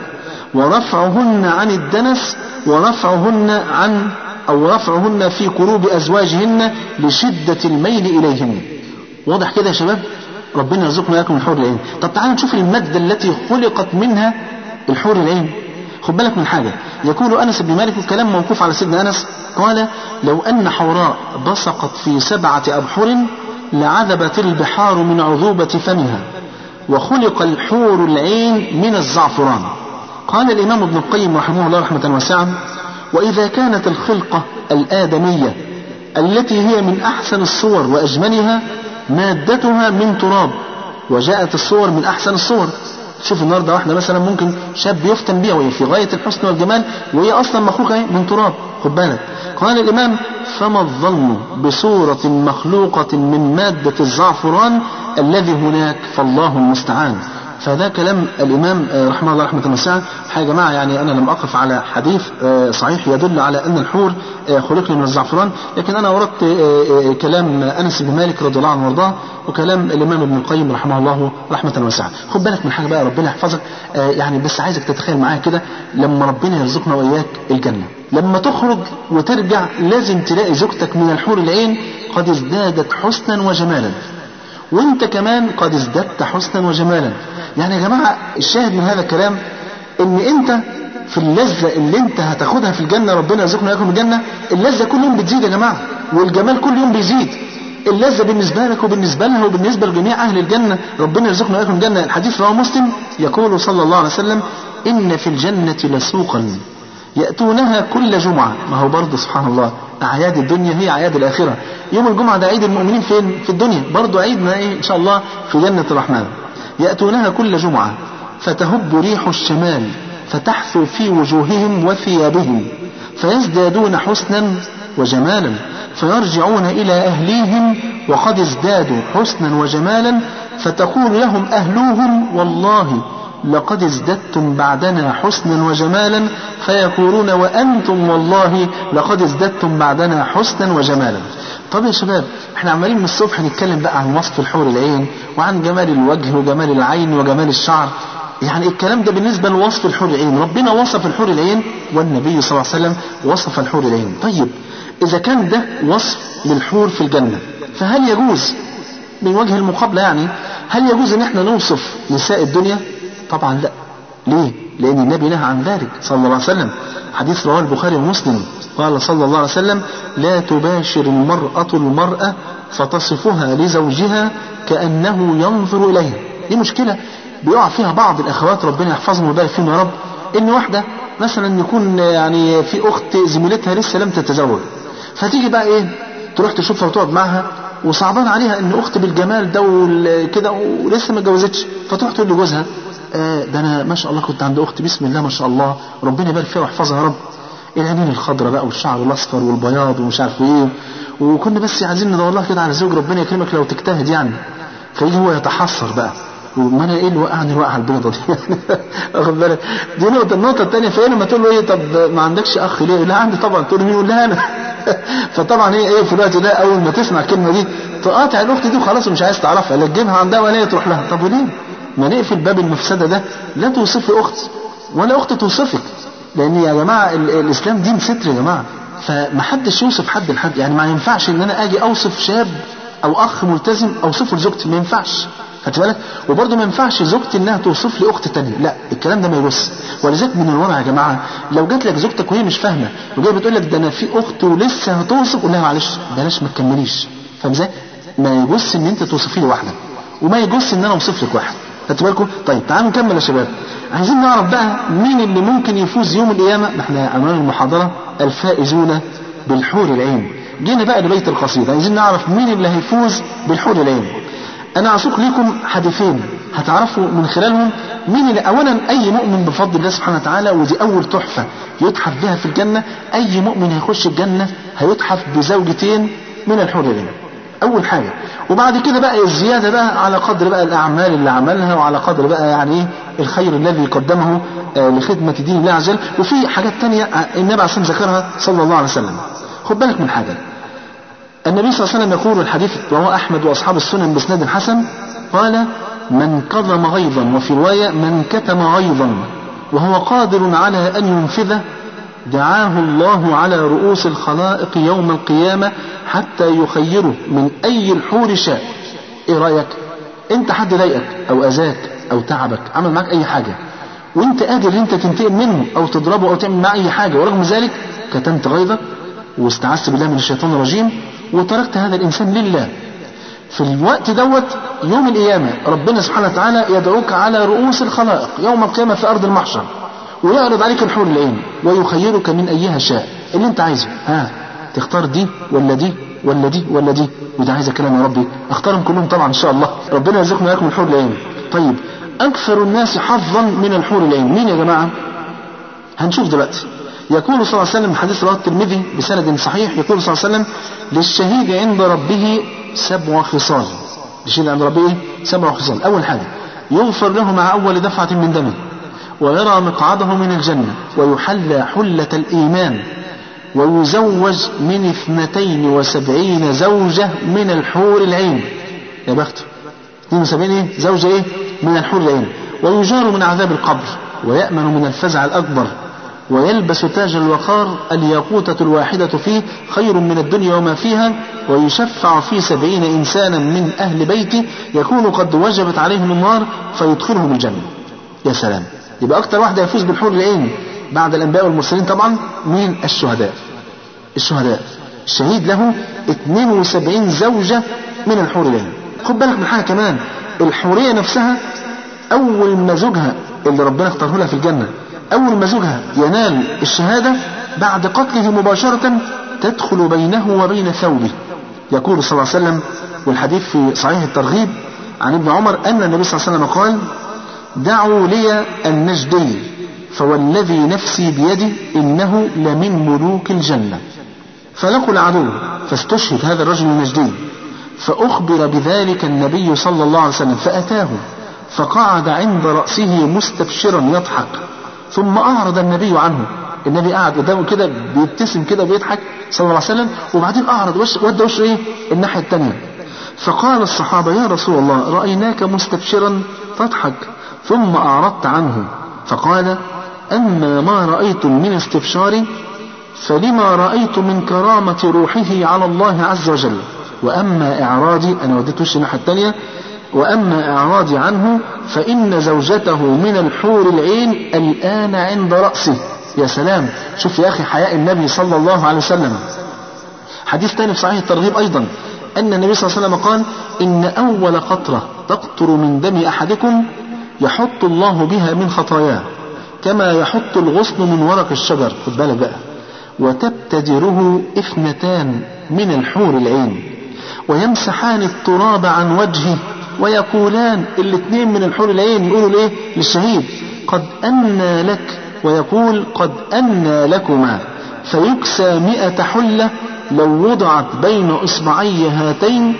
ورفعهن عن الدنس ورفعهن عن أو رفعهن في قلوب أزواجهن لشدة الميل إليهن واضح كده يا شباب ربنا يرزقنا لكم الحور العين طب تعالوا نشوف المادة التي خلقت منها الحور العين خد بالك من حاجة يقول أنس بن مالك الكلام موقوف على سيدنا أنس قال لو أن حوراء بصقت في سبعة أبحر لعذبت البحار من عذوبة فمها وخلق الحور العين من الزعفران قال الإمام ابن القيم رحمه الله رحمة واسعة وإذا كانت الخلقة الآدمية التي هي من أحسن الصور وأجملها مادتها من تراب وجاءت الصور من أحسن الصور شوف النهارده واحده مثلا ممكن شاب يفتن بها وهي في غايه الحسن والجمال وهي اصلا مخلوقه من تراب خد بالك قال الامام فما الظن بصوره مخلوقه من ماده الزعفران الذي هناك فالله المستعان فده كلام الامام رحمه الله رحمه واسعه يا جماعه يعني انا لم اقف على حديث صحيح يدل على ان الحور خلق من الزعفران لكن انا وردت كلام انس بن مالك رضي الله عنه وارضاه وكلام الامام ابن القيم رحمه الله رحمه واسعه خد بالك من حاجه بقى ربنا يحفظك يعني بس عايزك تتخيل معايا كده لما ربنا يرزقنا واياك الجنه لما تخرج وترجع لازم تلاقي زوجتك من الحور العين قد ازدادت حسنا وجمالا وانت كمان قد ازددت حسنا وجمالا يعني يا جماعة الشاهد من هذا الكلام ان انت في اللذة اللي انت هتاخدها في الجنة ربنا يرزقنا اياكم الجنة اللذة كل يوم بتزيد يا جماعة والجمال كل يوم بيزيد اللذة بالنسبة لك وبالنسبة لها وبالنسبة لجميع أهل الجنة ربنا يرزقنا وإياكم الجنة الحديث رواه مسلم يقول صلى الله عليه وسلم إن في الجنة لسوقا يأتونها كل جمعة ما هو برضه سبحان الله أعياد الدنيا هي أعياد الآخرة يوم الجمعة ده عيد المؤمنين فين في الدنيا برضه عيدنا إيه إن شاء الله في جنة الرحمن يأتونها كل جمعة فتهب ريح الشمال فتحثو في وجوههم وثيابهم فيزدادون حسنا وجمالا فيرجعون إلى أهليهم وقد ازدادوا حسنا وجمالا فتقول لهم أهلوهم والله لقد ازددتم بعدنا حسنا وجمالا فيقولون وأنتم والله لقد ازددتم بعدنا حسنا وجمالا طب يا شباب احنا عمالين من الصبح نتكلم بقى عن وصف الحور العين وعن جمال الوجه وجمال العين وجمال الشعر يعني الكلام ده بالنسبة لوصف الحور العين ربنا وصف الحور العين والنبي صلى الله عليه وسلم وصف الحور العين طيب إذا كان ده وصف للحور في الجنة فهل يجوز من وجه المقابلة يعني هل يجوز ان احنا نوصف نساء الدنيا طبعا لا ليه لان النبي نهى عن ذلك صلى الله عليه وسلم حديث رواه البخاري ومسلم قال صلى الله عليه وسلم لا تباشر المرأة المرأة فتصفها لزوجها كأنه ينظر إليها دي مشكلة بيقع فيها بعض الأخوات ربنا يحفظهم ويبارك فيهم يا رب إن واحدة مثلا يكون يعني في أخت زميلتها لسه لم تتزوج فتيجي بقى إيه تروح تشوفها وتقعد معاها وصعبان عليها ان اخت بالجمال ده وكده ولسه ما اتجوزتش فتروح تقول لجوزها آه ده انا ما شاء الله كنت عند اختي بسم الله ما شاء الله ربنا يبارك فيها ويحفظها يا رب العينين الخضراء بقى والشعر الاصفر والبياض ومش عارف ايه وكنا بس عايزين ندور لها كده على زوج ربنا يكرمك لو تجتهد يعني فيجي هو يتحسر بقى وما انا ايه اللي وقعني الوقعه البيضه دي واخد بالك دي نقطه النقطه الثانيه فهي لما تقول له ايه طب ما عندكش اخ ليه؟ لا عندي طبعا تقول له مين يقول لها انا فطبعا هي ايه في الوقت ده اول ما تسمع الكلمه دي تقاطع الاخت دي وخلاص ومش عايز تعرفها لا تجيبها عندها ولا هي تروح لها طب وليه؟ ما نقفل باب المفسده ده لا توصفي اخت ولا اخت توصفك لان يا جماعه ال- الاسلام دين ستر يا جماعه فمحدش يوصف حد لحد يعني ما ينفعش ان انا اجي اوصف شاب او اخ ملتزم اوصفه لزوجتي ما ينفعش خدت بالك وبرضه ما ينفعش زوجتي انها توصف لي اخت تانية لا الكلام ده ما يجوز ولذلك من الورع يا جماعه لو جات لك زوجتك وهي مش فاهمه وجايه بتقول لك ده انا في اخت ولسه هتوصف قول لها معلش بلاش ما تكمليش فاهم ازاي؟ ما يجوز ان انت توصفي لي واحده وما يجوز ان انا اوصف لك واحد خدت بالكم؟ طيب تعالوا نكمل يا شباب عايزين نعرف بقى مين اللي ممكن يفوز يوم القيامه ما احنا عنوان المحاضره الفائزون بالحور العين جينا بقى لبيت القصيده عايزين نعرف مين اللي هيفوز بالحور العين انا اسوق لكم حديثين هتعرفوا من خلالهم مين اللي اولا اي مؤمن بفضل الله سبحانه وتعالى ودي اول تحفه يتحف بها في الجنه اي مؤمن هيخش الجنه هيتحف بزوجتين من الحور العين اول حاجه وبعد كده بقى الزياده بقى على قدر بقى الاعمال اللي عملها وعلى قدر بقى يعني ايه الخير الذي قدمه آه، لخدمه دين الله عز وجل وفي حاجات تانية آه، النبي عليه الصلاه والسلام ذكرها صلى الله عليه وسلم خد بالك من حاجه النبي صلى الله عليه وسلم يقول الحديث رواه أحمد وأصحاب السنن بإسناد حسن قال من كظم غيظا وفي رواية من كتم غيظا وهو قادر على أن ينفذه دعاه الله على رؤوس الخلائق يوم القيامة حتى يخيره من أي الحور شاء إيه رأيك أنت حد ضايقك أو أذاك أو تعبك عمل معك أي حاجة وانت قادر ان انت تنتقم منه او تضربه او تعمل معاه اي حاجه ورغم ذلك كتمت غيظك واستعذت بالله من الشيطان الرجيم وتركت هذا الانسان لله في الوقت دوت يوم القيامة ربنا سبحانه وتعالى يدعوك على رؤوس الخلائق يوم القيامة في أرض المحشر ويعرض عليك الحور العين ويخيرك من أيها شاء اللي أنت عايزه ها تختار دي ولا دي ولا دي ولا دي وده عايز كلام يا ربي اختارهم كلهم طبعا إن شاء الله ربنا يرزقنا وإياكم الحور العين طيب أكثر الناس حظا من الحور العين مين يا جماعة هنشوف دلوقتي يقول صلى الله عليه وسلم حديث رواه الترمذي بسند صحيح يقول صلى الله عليه وسلم للشهيد عند ربه سبع خصال للشهيد عند ربه إيه؟ سبع خصال أول حاجة يغفر له مع أول دفعة من دمه ويرى مقعده من الجنة ويحلى حلة الإيمان ويزوج من اثنتين وسبعين زوجة من الحور العين يا بخته 72 ايه زوجة ايه من الحور العين ويجار من عذاب القبر ويأمن من الفزع الأكبر ويلبس تاج الوقار الياقوتة الواحدة فيه خير من الدنيا وما فيها ويشفع في سبعين إنسانا من أهل بيته يكون قد وجبت عليهم النار فيدخلهم الجنة يا سلام يبقى أكتر واحد يفوز بالحور العين بعد الأنبياء والمرسلين طبعا من الشهداء الشهداء الشهيد له 72 زوجة من الحور العين خد بالك من حاجة كمان الحورية نفسها أول ما زوجها اللي ربنا اختاره لها في الجنة أول ما زوجها ينال الشهادة بعد قتله مباشرة تدخل بينه وبين ثوبه يقول صلى الله عليه وسلم والحديث في صحيح الترغيب عن ابن عمر أن النبي صلى الله عليه وسلم قال دعوا لي النجدي فوالذي نفسي بيده إنه لمن ملوك الجنة فلقوا العدو فاستشهد هذا الرجل النجدي فأخبر بذلك النبي صلى الله عليه وسلم فأتاه فقعد عند رأسه مستبشرا يضحك ثم أعرض النبي عنه النبي قاعد قدامه كده بيبتسم كده وبيضحك صلى الله عليه وسلم وبعدين أعرض وش ودى وشه إيه الناحية الثانية فقال الصحابة يا رسول الله رأيناك مستبشرا تضحك ثم أعرضت عنه فقال أما ما رأيت من استبشار فلما رأيت من كرامة روحه على الله عز وجل وأما إعراضي أنا وديت وشي الناحية الثانية وأما إعراضي عنه فإن زوجته من الحور العين الآن عند رأسه يا سلام شوف يا أخي حياء النبي صلى الله عليه وسلم حديث ثاني في صحيح الترغيب أيضا أن النبي صلى الله عليه وسلم قال إن أول قطرة تقطر من دم أحدكم يحط الله بها من خطاياه كما يحط الغصن من ورق الشجر خد بالك بقى وتبتدره اثنتان من الحور العين ويمسحان التراب عن وجهه ويقولان الاثنين من الحور العين يقولوا ليه للشهيد قد أنى لك ويقول قد أنى لكما فيكسى مئة حلة لو وضعت بين إصبعي هاتين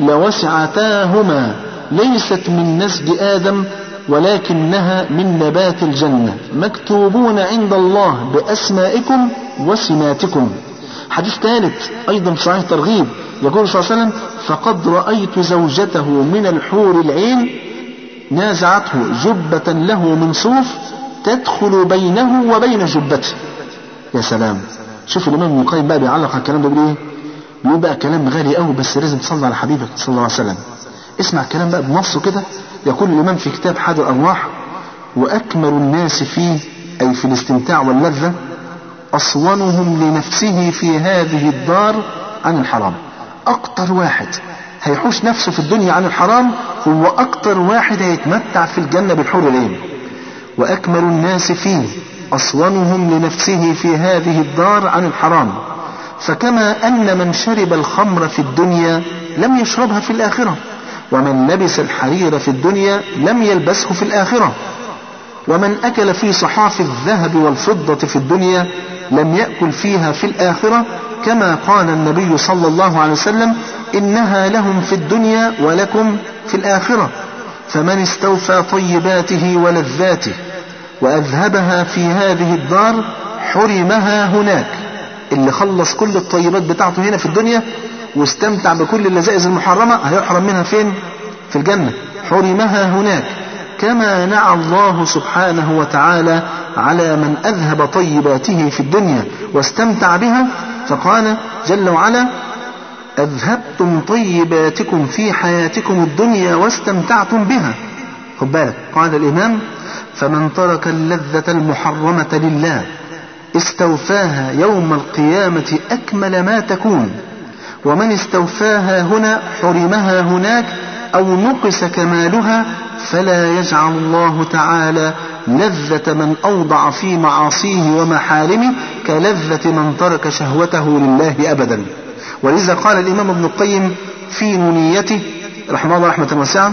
لوسعتاهما ليست من نسج آدم ولكنها من نبات الجنة مكتوبون عند الله بأسمائكم وسماتكم حديث ثالث أيضا في صحيح الترغيب يقول صلى الله عليه وسلم فقد رأيت زوجته من الحور العين نازعته جبة له من صوف تدخل بينه وبين جبته يا سلام شوف الإمام ابن القيم بقى بيعلق على الكلام ده بيقول إيه؟ بيقول بقى كلام غالي قوي بس لازم تصلي على حبيبك صلى الله عليه وسلم اسمع الكلام بقى بنصه كده يقول الإمام في كتاب حاد الأرواح وأكمل الناس فيه أي في الاستمتاع واللذة أصونهم لنفسه في هذه الدار عن الحرام أكتر واحد هيحوش نفسه في الدنيا عن الحرام هو أكتر واحد هيتمتع في الجنة بالحور العين وأكمل الناس فيه أصونهم لنفسه في هذه الدار عن الحرام فكما أن من شرب الخمر في الدنيا لم يشربها في الآخرة ومن لبس الحرير في الدنيا لم يلبسه في الآخرة ومن أكل في صحاف الذهب والفضة في الدنيا لم يأكل فيها في الآخرة كما قال النبي صلى الله عليه وسلم إنها لهم في الدنيا ولكم في الآخرة فمن استوفى طيباته ولذاته وأذهبها في هذه الدار حرمها هناك اللي خلص كل الطيبات بتاعته هنا في الدنيا واستمتع بكل اللذائذ المحرمة هيحرم منها فين في الجنة حرمها هناك كما نعى الله سبحانه وتعالى على من أذهب طيباته في الدنيا واستمتع بها فقال جل وعلا أذهبتم طيباتكم في حياتكم الدنيا واستمتعتم بها خد بالك قال الإمام فمن ترك اللذة المحرمة لله استوفاها يوم القيامة أكمل ما تكون ومن استوفاها هنا حرمها هناك أو نقص كمالها فلا يجعل الله تعالى لذة من أوضع في معاصيه ومحارمه كلذة من ترك شهوته لله أبدا ولذا قال الإمام ابن القيم في نونيته رحمه الله رحمة واسعة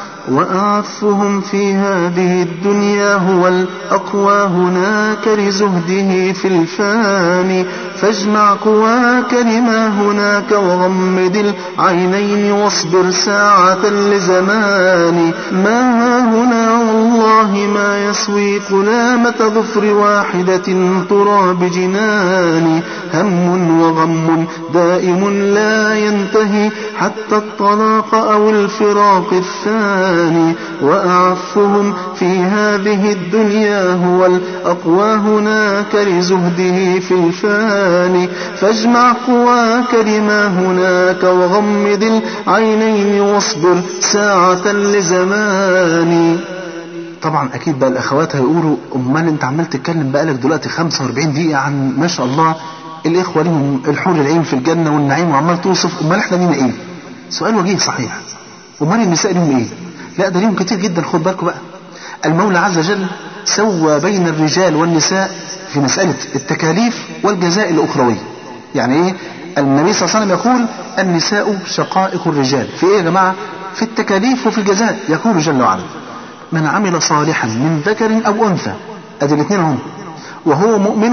وأعفهم في هذه الدنيا هو الأقوى هناك لزهده في الفاني فاجمع قواك لما هناك وغمد العينين واصبر ساعة لزمان ما هنا والله ما يسوي قلامة ظفر واحدة تراب جنان هم وغم دائم لا ينتهي حتى الطلاق أو الفراق الثاني وأعفهم في هذه الدنيا هو الأقوى هناك لزهده في الفاني فاجمع قواك لما هناك وغمد العينين واصبر ساعة لزمان طبعا اكيد بقى الاخوات هيقولوا امال انت عمال تتكلم بقالك دلوقتي 45 دقيقه عن ما شاء الله الاخوه لهم الحور العين في الجنه والنعيم وعمال توصف امال احنا لينا ايه؟ سؤال وجيه صحيح امال النساء لهم ايه؟ لا ده ليهم كتير جدا خد بالكم بقى المولى عز وجل سوى بين الرجال والنساء في مسألة التكاليف والجزاء الأخروي يعني إيه النبي صلى الله عليه وسلم يقول النساء شقائق الرجال في إيه يا جماعة في التكاليف وفي الجزاء يقول جل وعلا من عمل صالحا من ذكر أو أنثى أدي الاثنين هم وهو مؤمن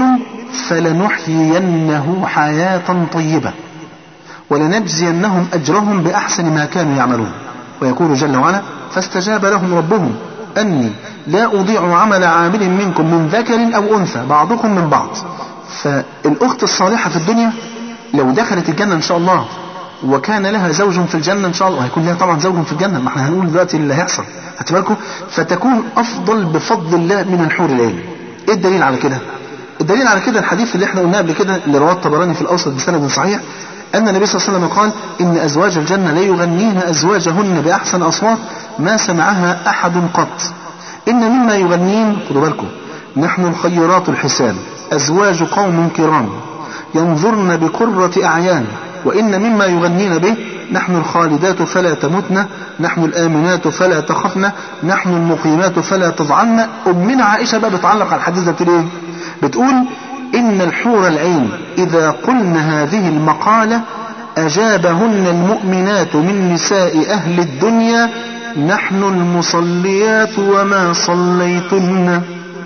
فلنحيينه حياة طيبة ولنجزينهم أجرهم بأحسن ما كانوا يعملون ويقول جل وعلا فاستجاب لهم ربهم أني لا أضيع عمل عامل منكم من ذكر أو أنثى بعضكم من بعض فالأخت الصالحة في الدنيا لو دخلت الجنة إن شاء الله وكان لها زوج في الجنة إن شاء الله هيكون لها طبعا زوج في الجنة ما احنا هنقول دلوقتي اللي هيحصل بالكم فتكون أفضل بفضل الله من الحور العين إيه الدليل على كده الدليل على كده الحديث اللي احنا قلناه قبل كده اللي رواه الطبراني في الأوسط بسند صحيح أن النبي صلى الله عليه وسلم قال إن أزواج الجنة ليغنين أزواجهن بأحسن أصوات ما سمعها أحد قط إن مما يغنين خدوا بالكم نحن الخيرات الحسان أزواج قوم كرام ينظرن بقرة أعيان وإن مما يغنين به نحن الخالدات فلا تمتن نحن الآمنات فلا تخفن نحن المقيمات فلا تضعن أمنا عائشة بقى بتعلق على الحديث ده بتقول إيه؟ بتقول إن الحور العين إذا قلن هذه المقالة أجابهن المؤمنات من نساء أهل الدنيا نحن المصليات وما صليتن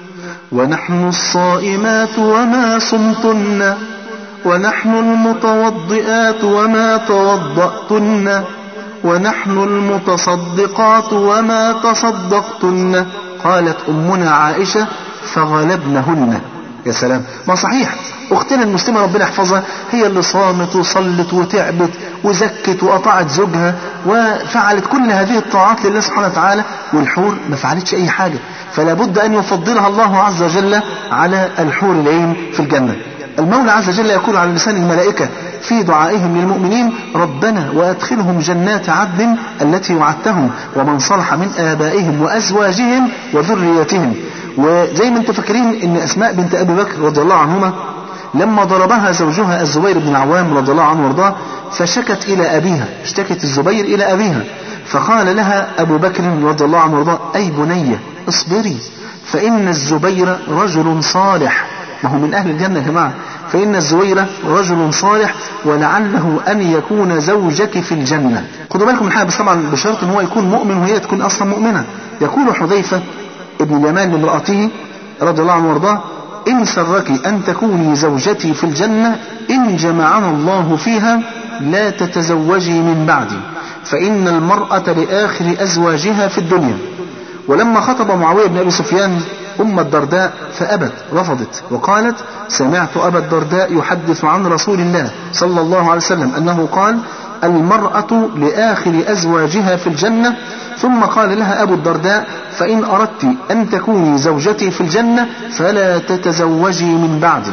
ونحن الصائمات وما صمتن ونحن المتوضئات وما توضأتن ونحن المتصدقات وما تصدقتن قالت أمنا عائشة فغلبنهن يا سلام ما صحيح اختنا المسلمه ربنا يحفظها هي اللي صامت وصلت وتعبت وزكت واطاعت زوجها وفعلت كل هذه الطاعات لله سبحانه وتعالى والحور ما فعلتش اي حاجه فلا بد ان يفضلها الله عز وجل على الحور العين في الجنه المولى عز وجل يقول على لسان الملائكة في دعائهم للمؤمنين ربنا وأدخلهم جنات عدن التي وعدتهم ومن صلح من آبائهم وأزواجهم وذريتهم وزي ما انتم فاكرين ان أسماء بنت أبي بكر رضي الله عنهما لما ضربها زوجها الزبير بن العوام رضي الله عنه وارضاه فشكت إلى أبيها اشتكت الزبير إلى أبيها فقال لها أبو بكر رضي الله عنه وارضاه أي بنية اصبري فإن الزبير رجل صالح ما هو من أهل الجنة يا جماعة فإن الزويرة رجل صالح ولعله أن يكون زوجك في الجنة خدوا بالكم من حاجة بس طبعا بشرط أن هو يكون مؤمن وهي تكون أصلا مؤمنة يقول حذيفة ابن اليمان لامرأته رضي الله عنه وارضاه إن سرك أن تكوني زوجتي في الجنة إن جمعنا الله فيها لا تتزوجي من بعدي فإن المرأة لآخر أزواجها في الدنيا ولما خطب معاوية بن أبي سفيان أم الدرداء فأبت رفضت وقالت سمعت أبا الدرداء يحدث عن رسول الله صلى الله عليه وسلم أنه قال المرأة لآخر أزواجها في الجنة ثم قال لها أبو الدرداء فإن أردت أن تكوني زوجتي في الجنة فلا تتزوجي من بعدي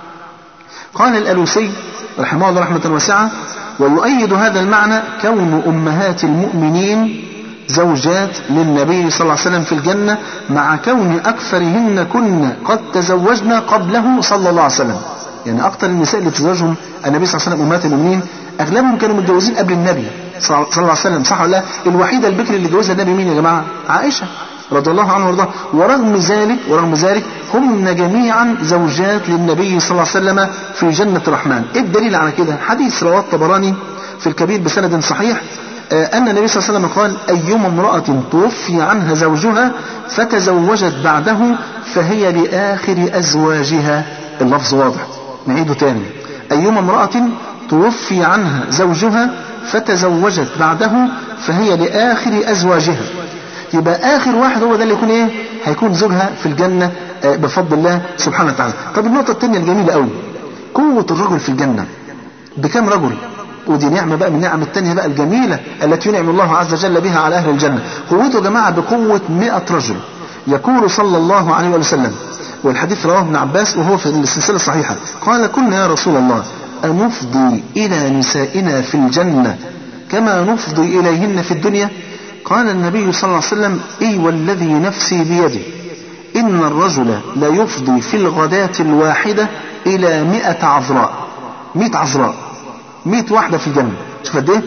قال الألوسي رحمه الله رحمة واسعة ويؤيد هذا المعنى كون أمهات المؤمنين زوجات للنبي صلى الله عليه وسلم في الجنة مع كون أكثرهن كن قد تزوجن قبله صلى الله عليه وسلم يعني أكثر النساء اللي تزوجهم النبي صلى الله عليه وسلم أمهات المؤمنين أغلبهم كانوا متجوزين قبل النبي صلى الله عليه وسلم صح ولا لا؟ الوحيدة البكر اللي جوزها النبي مين يا جماعة؟ عائشة رضي الله عنها وارضاها ورغم ذلك ورغم ذلك هن جميعا زوجات للنبي صلى الله عليه وسلم في جنة الرحمن ايه الدليل على كده حديث رواه الطبراني في الكبير بسند صحيح أن النبي صلى الله عليه وسلم قال أيما امرأة توفي عنها زوجها فتزوجت بعده فهي لآخر أزواجها اللفظ واضح نعيده تاني أيما امرأة توفي عنها زوجها فتزوجت بعده فهي لآخر أزواجها يبقى آخر واحد هو ده اللي يكون إيه هيكون زوجها في الجنة بفضل الله سبحانه وتعالى طب النقطة الثانية الجميلة قوي قوة الرجل في الجنة بكم رجل ودي نعمة بقى من النعم التانية بقى الجميلة التي ينعم الله عز وجل بها على أهل الجنة قوته يا جماعة بقوة مئة رجل يقول صلى الله عليه وسلم والحديث رواه ابن عباس وهو في السلسلة الصحيحة قال كنا يا رسول الله أنفضي إلى نسائنا في الجنة كما نفضي إليهن في الدنيا قال النبي صلى الله عليه وسلم إي والذي نفسي بيده إن الرجل لا يفضي في الغداة الواحدة إلى مئة عذراء مئة عذراء مئة واحدة في الجنة شوف قد إيه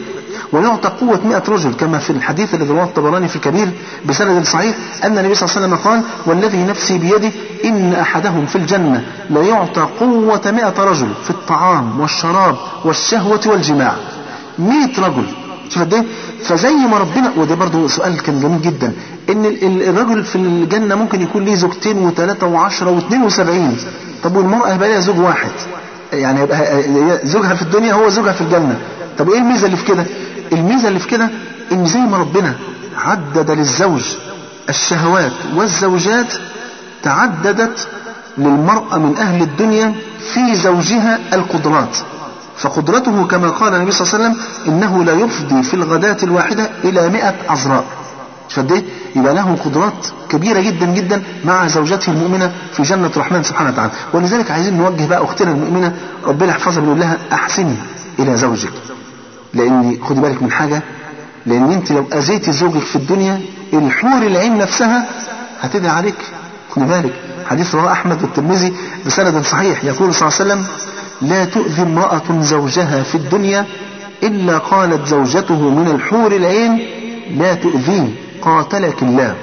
ويعطى قوة 100 رجل كما في الحديث الذي رواه الطبراني في الكبير بسند صحيح أن النبي صلى الله عليه وسلم قال والذي نفسي بيده إن أحدهم في الجنة ليعطى قوة 100 رجل في الطعام والشراب والشهوة والجماع 100 رجل شوف قد ايه فزي ما ربنا وده برضه سؤال كان جميل جدا ان الرجل في الجنه ممكن يكون ليه زوجتين وثلاثه وعشره واثنين وسبعين طب والمراه هيبقى لها زوج واحد يعني يبقى زوجها في الدنيا هو زوجها في الجنه طب ايه الميزه اللي في كده الميزه اللي في كده ان زي ما ربنا عدد للزوج الشهوات والزوجات تعددت للمرأة من أهل الدنيا في زوجها القدرات فقدرته كما قال النبي صلى الله عليه وسلم إنه لا يفضي في الغداة الواحدة إلى مئة عذراء فده يبقى له قدرات كبيرة جدا جدا مع زوجته المؤمنة في جنة الرحمن سبحانه وتعالى ولذلك عايزين نوجه بقى أختنا المؤمنة ربنا يحفظها بنقول لها أحسني إلى زوجك لأن خدي بالك من حاجة لأن أنت لو أذيتي زوجك في الدنيا الحور العين نفسها هتدعي عليك خدي بالك حديث رواه أحمد والترمذي بسند صحيح يقول صلى الله عليه وسلم لا تؤذي امرأة زوجها في الدنيا إلا قالت زوجته من الحور العين لا تؤذيه قاتلك الله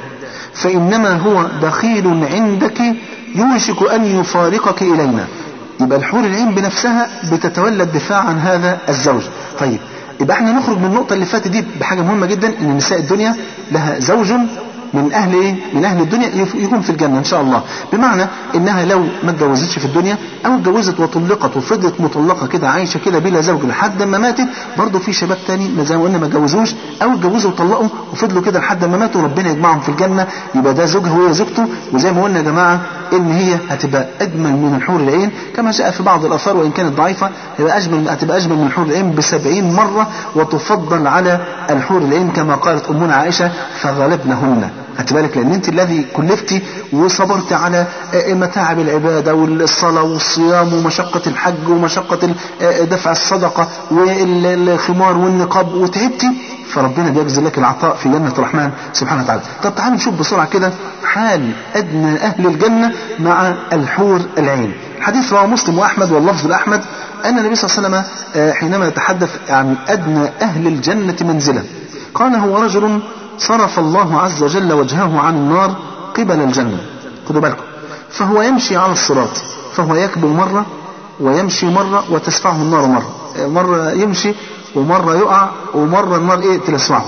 فإنما هو دخيل عندك يوشك أن يفارقك إلينا يبقى الحور العين بنفسها بتتولى الدفاع عن هذا الزوج طيب يبقى احنا نخرج من النقطة اللي فاتت دي بحاجة مهمة جدا ان نساء الدنيا لها زوج من اهل ايه من اهل الدنيا يكون في الجنه ان شاء الله بمعنى انها لو ما اتجوزتش في الدنيا او اتجوزت وطلقت وفضلت مطلقه كده عايشه كده بلا زوج لحد ما ماتت برضه في شباب تاني زي ما قلنا ما اتجوزوش او اتجوزوا وطلقوا وفضلوا كده لحد ما ماتوا ربنا يجمعهم في الجنه يبقى ده زوجها وهي زوجته وزي ما قلنا يا جماعه ان هي هتبقى اجمل من الحور العين كما جاء في بعض الاثار وان كانت ضعيفه هيبقى اجمل هتبقى اجمل من الحور العين ب 70 مره وتفضل على الحور العين كما قالت امنا عائشه فغلبنهن خدت بالك لان انت الذي كلفتي وصبرت على متاعب العباده والصلاه والصيام ومشقه الحج ومشقه دفع الصدقه والخمار والنقاب وتعبتي فربنا بيجزي لك العطاء في جنة الرحمن سبحانه وتعالى طب تعالوا نشوف بسرعة كده حال أدنى أهل الجنة مع الحور العين حديث رواه مسلم وأحمد واللفظ لأحمد أن النبي صلى الله عليه وسلم حينما يتحدث عن أدنى أهل الجنة منزلا قال هو رجل صرف الله عز وجل وجهه عن النار قبل الجنة خدوا بالكم فهو يمشي على الصراط فهو يكبر مرة ويمشي مرة وتسفعه النار مرة مرة يمشي ومرة يقع ومرة النار ايه تلسعه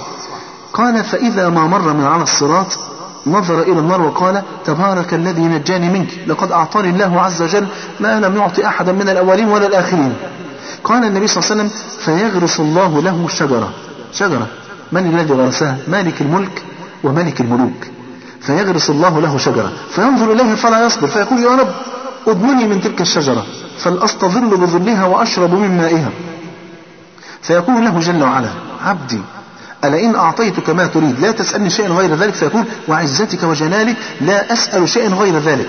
قال فإذا ما مر من على الصراط نظر إلى النار وقال تبارك الذي نجاني منك لقد أعطاني الله عز وجل ما لم يعطي أحدا من الأولين ولا الآخرين قال النبي صلى الله عليه وسلم فيغرس الله له شجرة شجرة من الذي غرسها مالك الملك وملك الملوك فيغرس الله له شجرة فينظر إليها فلا يصبر فيقول يا رب أضمني من تلك الشجرة فلأستظل بظلها وأشرب من مائها فيقول له جل وعلا عبدي ألا إن أعطيتك ما تريد لا تسألني شيئا غير ذلك فيقول وعزتك وجلالك لا أسأل شيئا غير ذلك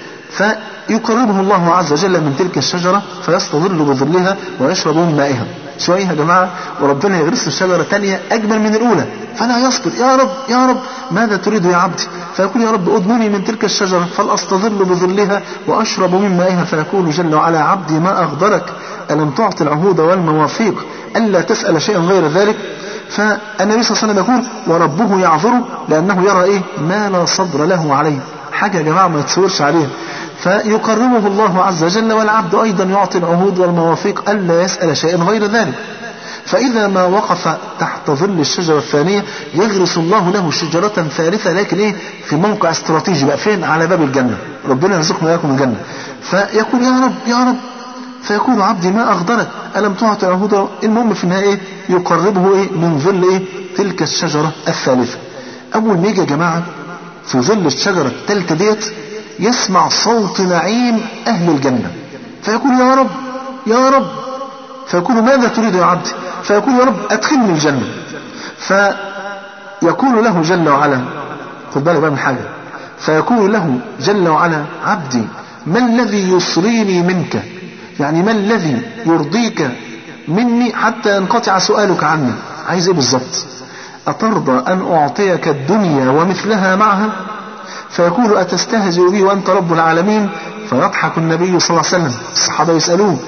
فيقربه الله عز وجل من تلك الشجرة فيستظل بظلها ويشرب من مائها شوية يا جماعة وربنا يغرس الشجرة تانية أجمل من الأولى فلا يصبر يا رب يا رب ماذا تريد يا عبدي فيقول يا رب أضمني من تلك الشجرة فلأستظل بظلها وأشرب من مائها فيقول جل وعلا عبدي ما أغدرك ألم تعطي العهود والمواثيق ألا تسأل شيئا غير ذلك فالنبي صلى الله عليه وسلم يقول وربه يعذره لأنه يرى إيه ما لا صبر له عليه حاجة يا جماعة ما يتصورش عليها فيقربه الله عز وجل والعبد أيضا يعطي العهود والمواثيق ألا يسأل شيئا غير ذلك فإذا ما وقف تحت ظل الشجرة الثانية يغرس الله له شجرة ثالثة لكن إيه في موقع استراتيجي بقى فين على باب الجنة ربنا يرزقنا وإياكم الجنة فيقول يا رب يا رب فيقول عبدي ما أغدرك ألم تعطي عهود المهم في النهاية إيه يقربه إيه من ظل إيه تلك الشجرة الثالثة أول ما يجي يا جماعة في ظل الشجرة الثالثة ديت يسمع صوت نعيم أهل الجنة فيقول يا رب يا رب فيقول ماذا تريد يا عبدي فيقول يا رب أدخلني الجنة فيقول له جل وعلا خد بالك بقى من حاجة فيقول له جل وعلا عبدي ما الذي يصريني منك يعني ما الذي يرضيك مني حتى ينقطع سؤالك عني عايز ايه بالظبط أترضى أن أعطيك الدنيا ومثلها معها فيقول أتستهزئ بي وأنت رب العالمين فيضحك النبي صلى الله عليه وسلم الصحابة يسألوه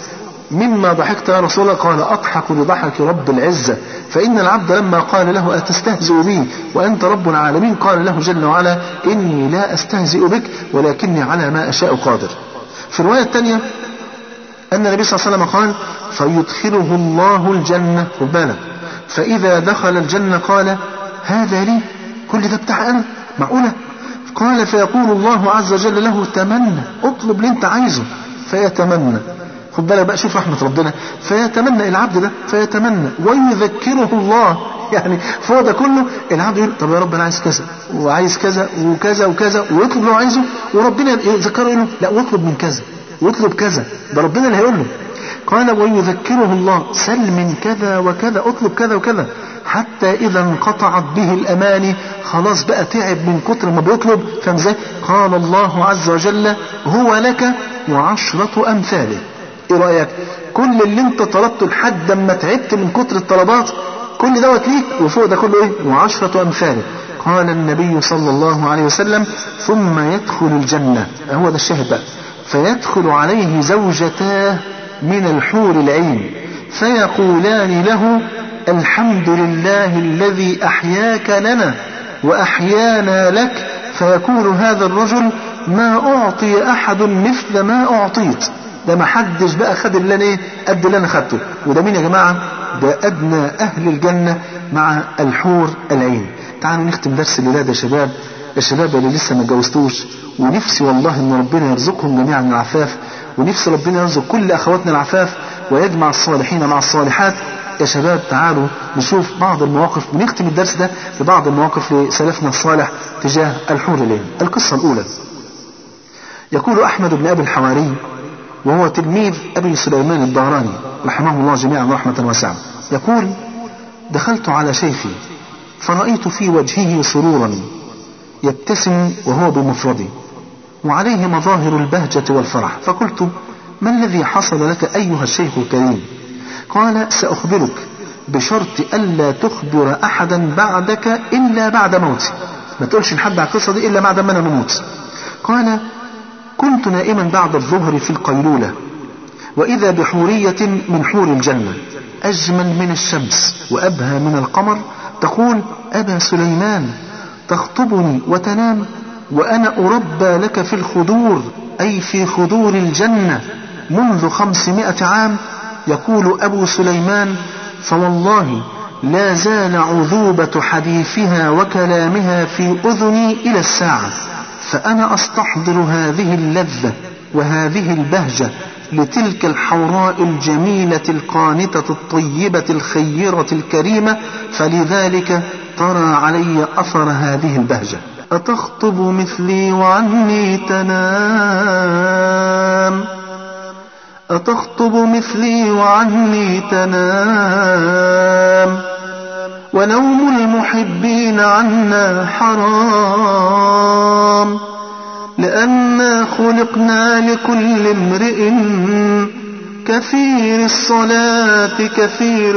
مما ضحكت يا رسول الله قال أضحك لضحك رب العزة فإن العبد لما قال له أتستهزئ بي وأنت رب العالمين قال له جل وعلا إني لا أستهزئ بك ولكني على ما أشاء قادر في الرواية الثانية أن النبي صلى الله عليه وسلم قال فيدخله الله الجنة خد بالك فإذا دخل الجنة قال هذا لي كل ده بتاع أنا معقولة قال فيقول الله عز وجل له تمنى اطلب اللي انت عايزه فيتمنى خد بالك بقى شوف رحمة ربنا فيتمنى العبد ده فيتمنى ويذكره الله يعني فوق ده كله العبد يقول طب يا رب انا عايز كذا وعايز كذا وكذا وكذا ويطلب اللي هو عايزه وربنا يذكره يقول له لا واطلب من كذا واطلب كذا ده ربنا اللي هيقول له قال ويذكره الله سل من كذا وكذا اطلب كذا وكذا حتى إذا انقطعت به الأماني خلاص بقى تعب من كتر ما بيطلب فاهم ازاي؟ قال الله عز وجل هو لك وعشرة أمثاله إيه رأيك؟ كل اللي أنت طلبته لحد ما تعبت من كتر الطلبات كل دوت ليك وفوق ده كله إيه؟ وعشرة أمثاله قال النبي صلى الله عليه وسلم ثم يدخل الجنة هو ده الشاهد بقى فيدخل عليه زوجتاه من الحور العين فيقولان له الحمد لله الذي أحياك لنا وأحيانا لك فيقول هذا الرجل ما أعطي أحد مثل ما أعطيت ده ما حدش بقى خد اللي انا ايه قد اللي انا خدته وده مين يا جماعه ده ادنى اهل الجنه مع الحور العين تعالوا نختم درس الولاده يا شباب الشباب اللي لسه ما اتجوزتوش ونفسي والله ان ربنا يرزقهم جميعا من العفاف ونفسي ربنا يرزق كل اخواتنا العفاف ويجمع الصالحين مع الصالحات يا شباب تعالوا نشوف بعض المواقف ونختم الدرس ده ببعض المواقف لسلفنا الصالح تجاه الحور العين القصة الأولى يقول أحمد بن أبي الحواري وهو تلميذ أبي سليمان الداراني رحمه الله جميعا رحمة واسعة يقول دخلت على شيخي فرأيت في وجهه سرورا يبتسم وهو بمفرده وعليه مظاهر البهجة والفرح فقلت ما الذي حصل لك أيها الشيخ الكريم قال سأخبرك بشرط ألا تخبر أحدا بعدك إلا بعد موتي ما تقولش لحد على القصة دي إلا بعد ما أنا نموت قال كنت نائما بعد الظهر في القيلولة وإذا بحورية من حور الجنة أجمل من الشمس وأبهى من القمر تقول أبا سليمان تخطبني وتنام وأنا أربى لك في الخدور أي في خدور الجنة منذ خمسمائة عام يقول أبو سليمان فوالله لا زال عذوبة حديثها وكلامها في أذني إلى الساعة فأنا أستحضر هذه اللذة وهذه البهجة لتلك الحوراء الجميلة القانتة الطيبة الخيرة الكريمة فلذلك ترى علي أثر هذه البهجة أتخطب مثلي وعني تنام أتخطب مثلي وعني تنام ونوم المحبين عنا حرام لأنا خلقنا لكل امرئ كثير الصلاة كثير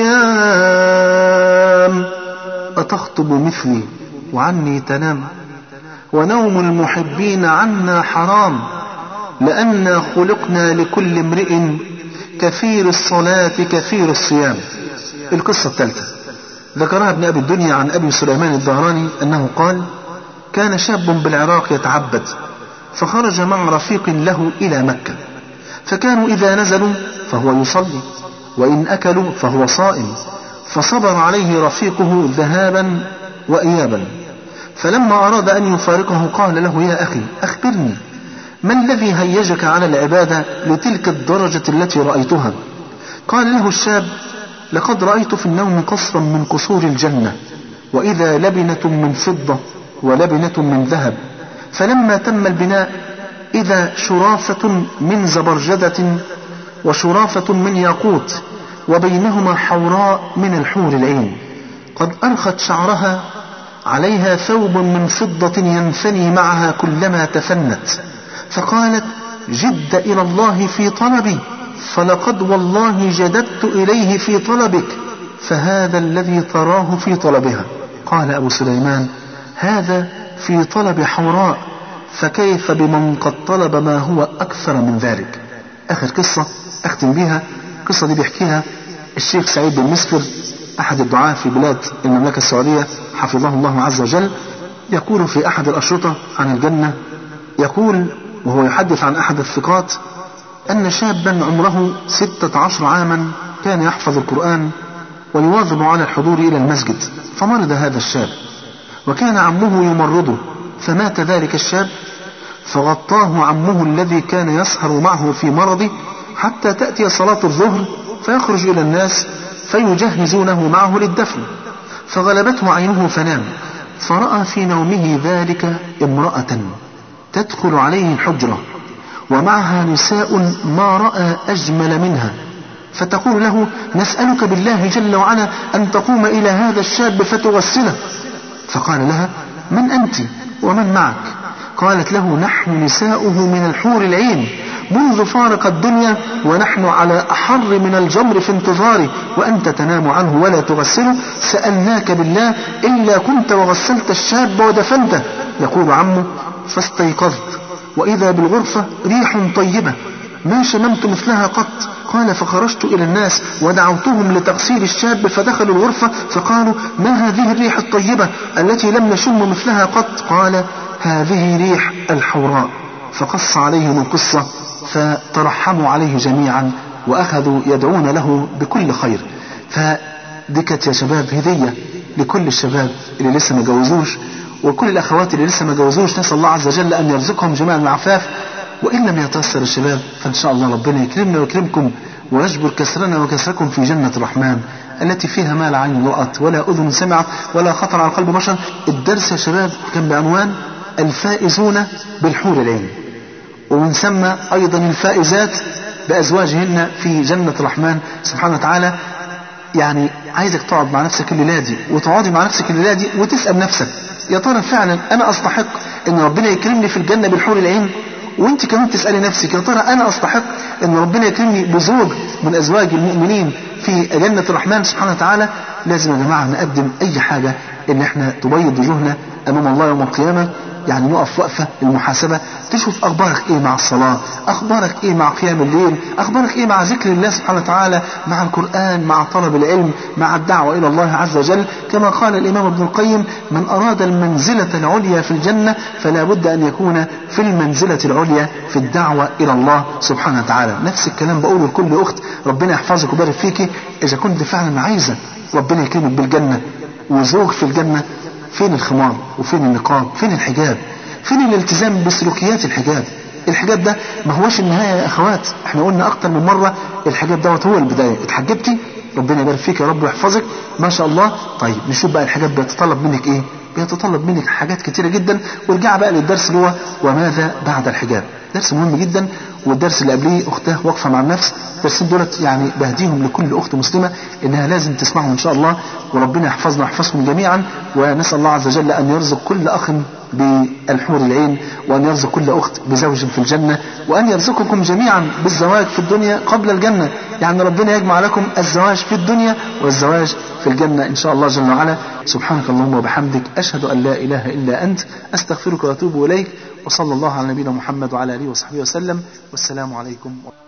الصيام أتخطب مثلي وعني تنام ونوم المحبين عنا حرام لأنا خلقنا لكل امرئ كثير الصلاة كثير الصيام القصة الثالثة ذكرها ابن أبي الدنيا عن أبي سليمان الدهراني أنه قال كان شاب بالعراق يتعبد فخرج مع رفيق له إلى مكة فكانوا إذا نزلوا فهو يصلي وإن أكلوا فهو صائم فصبر عليه رفيقه ذهابا وإيابا فلما أراد أن يفارقه قال له يا أخي أخبرني ما الذي هيجك على العبادة لتلك الدرجة التي رأيتها قال له الشاب لقد رأيت في النوم قصرا من قصور الجنة وإذا لبنة من فضة ولبنة من ذهب فلما تم البناء إذا شرافة من زبرجدة وشرافة من ياقوت وبينهما حوراء من الحور العين قد أرخت شعرها عليها ثوب من فضة ينثني معها كلما تفنت فقالت جد إلى الله في طلبي فلقد والله جددت إليه في طلبك فهذا الذي تراه في طلبها قال أبو سليمان هذا في طلب حوراء فكيف بمن قد طلب ما هو أكثر من ذلك آخر قصة أختم بيها القصة دي بيحكيها الشيخ سعيد بن مسفر أحد الدعاة في بلاد المملكة السعودية حفظه الله عز وجل يقول في أحد الأشرطة عن الجنة يقول وهو يحدث عن أحد الثقات أن شابا عمره ستة عشر عاما كان يحفظ القرآن ويواظب على الحضور إلى المسجد فمرض هذا الشاب وكان عمه يمرضه فمات ذلك الشاب فغطاه عمه الذي كان يسهر معه في مرضه حتى تأتي صلاة الظهر فيخرج إلى الناس فيجهزونه معه للدفن فغلبته عينه فنام فرأى في نومه ذلك امرأة تدخل عليه الحجرة ومعها نساء ما رأى أجمل منها فتقول له نسألك بالله جل وعلا أن تقوم إلى هذا الشاب فتغسله فقال لها من أنت ومن معك قالت له نحن نساؤه من الحور العين منذ فارق الدنيا ونحن على أحر من الجمر في انتظاره وأنت تنام عنه ولا تغسله سألناك بالله إلا كنت وغسلت الشاب ودفنته يقول عمه فاستيقظت وإذا بالغرفة ريح طيبة ما شممت مثلها قط قال فخرجت إلى الناس ودعوتهم لتغسيل الشاب فدخلوا الغرفة فقالوا ما هذه الريح الطيبة التي لم نشم مثلها قط قال هذه ريح الحوراء فقص عليهم القصة فترحموا عليه جميعا وأخذوا يدعون له بكل خير فدي كانت يا شباب هدية لكل الشباب اللي لسه ما جوزوش وكل الأخوات اللي لسه ما جوزوش نسأل الله عز وجل أن يرزقهم جميعا العفاف وإن لم يتيسر الشباب فإن شاء الله ربنا يكرمنا ويكرمكم ويجبر كسرنا وكسركم في جنة الرحمن التي فيها ما لا عين رأت ولا أذن سمعت ولا خطر على قلب بشر الدرس يا شباب كان بعنوان الفائزون بالحور العين ومن ثم أيضا الفائزات بأزواجهن في جنة الرحمن سبحانه وتعالى يعني عايزك تقعد مع نفسك الليلة دي وتقعدي مع نفسك الليلة دي وتسأل نفسك يا ترى فعلا أنا أستحق أن ربنا يكرمني في الجنة بالحور العين وانت كمان تسألي نفسك يا ترى أنا أستحق أن ربنا يكرمني بزوج من أزواج المؤمنين في جنة الرحمن سبحانه وتعالى لازم يا جماعة نقدم أي حاجة إن احنا تبيض وجوهنا أمام الله يوم القيامة يعني نقف وقفة المحاسبة تشوف أخبارك إيه مع الصلاة أخبارك إيه مع قيام الليل أخبارك إيه مع ذكر الله سبحانه وتعالى مع القرآن مع طلب العلم مع الدعوة إلى الله عز وجل كما قال الإمام ابن القيم من أراد المنزلة العليا في الجنة فلا بد أن يكون في المنزلة العليا في الدعوة إلى الله سبحانه وتعالى نفس الكلام بقوله لكل أخت ربنا يحفظك ويبارك فيك إذا كنت فعلا عايزة ربنا يكرمك بالجنة وزوج في الجنة فين الخمار وفين النقاب فين الحجاب فين الالتزام بسلوكيات الحجاب الحجاب ده ما هوش النهاية يا أخوات احنا قلنا أكتر من مرة الحجاب دوت هو البداية اتحجبتي ربنا يبارك فيك يا رب ويحفظك ما شاء الله طيب نشوف بقى الحجاب بيتطلب منك ايه بيتطلب منك حاجات كتيرة جدا وارجع بقى للدرس اللي هو وماذا بعد الحجاب درس مهم جدا والدرس اللي قبليه اختها واقفه مع النفس الدرسين دولت يعني بهديهم لكل اخت مسلمه انها لازم تسمعهم ان شاء الله وربنا يحفظنا ويحفظكم جميعا ونسال الله عز وجل ان يرزق كل اخ بالحور العين وان يرزق كل اخت بزوج في الجنه وان يرزقكم جميعا بالزواج في الدنيا قبل الجنه يعني ربنا يجمع لكم الزواج في الدنيا والزواج في الجنه ان شاء الله جل وعلا سبحانك اللهم وبحمدك اشهد ان لا اله الا انت استغفرك واتوب اليك وصلى الله على نبينا محمد وعلى اله وصحبه وسلم والسلام عليكم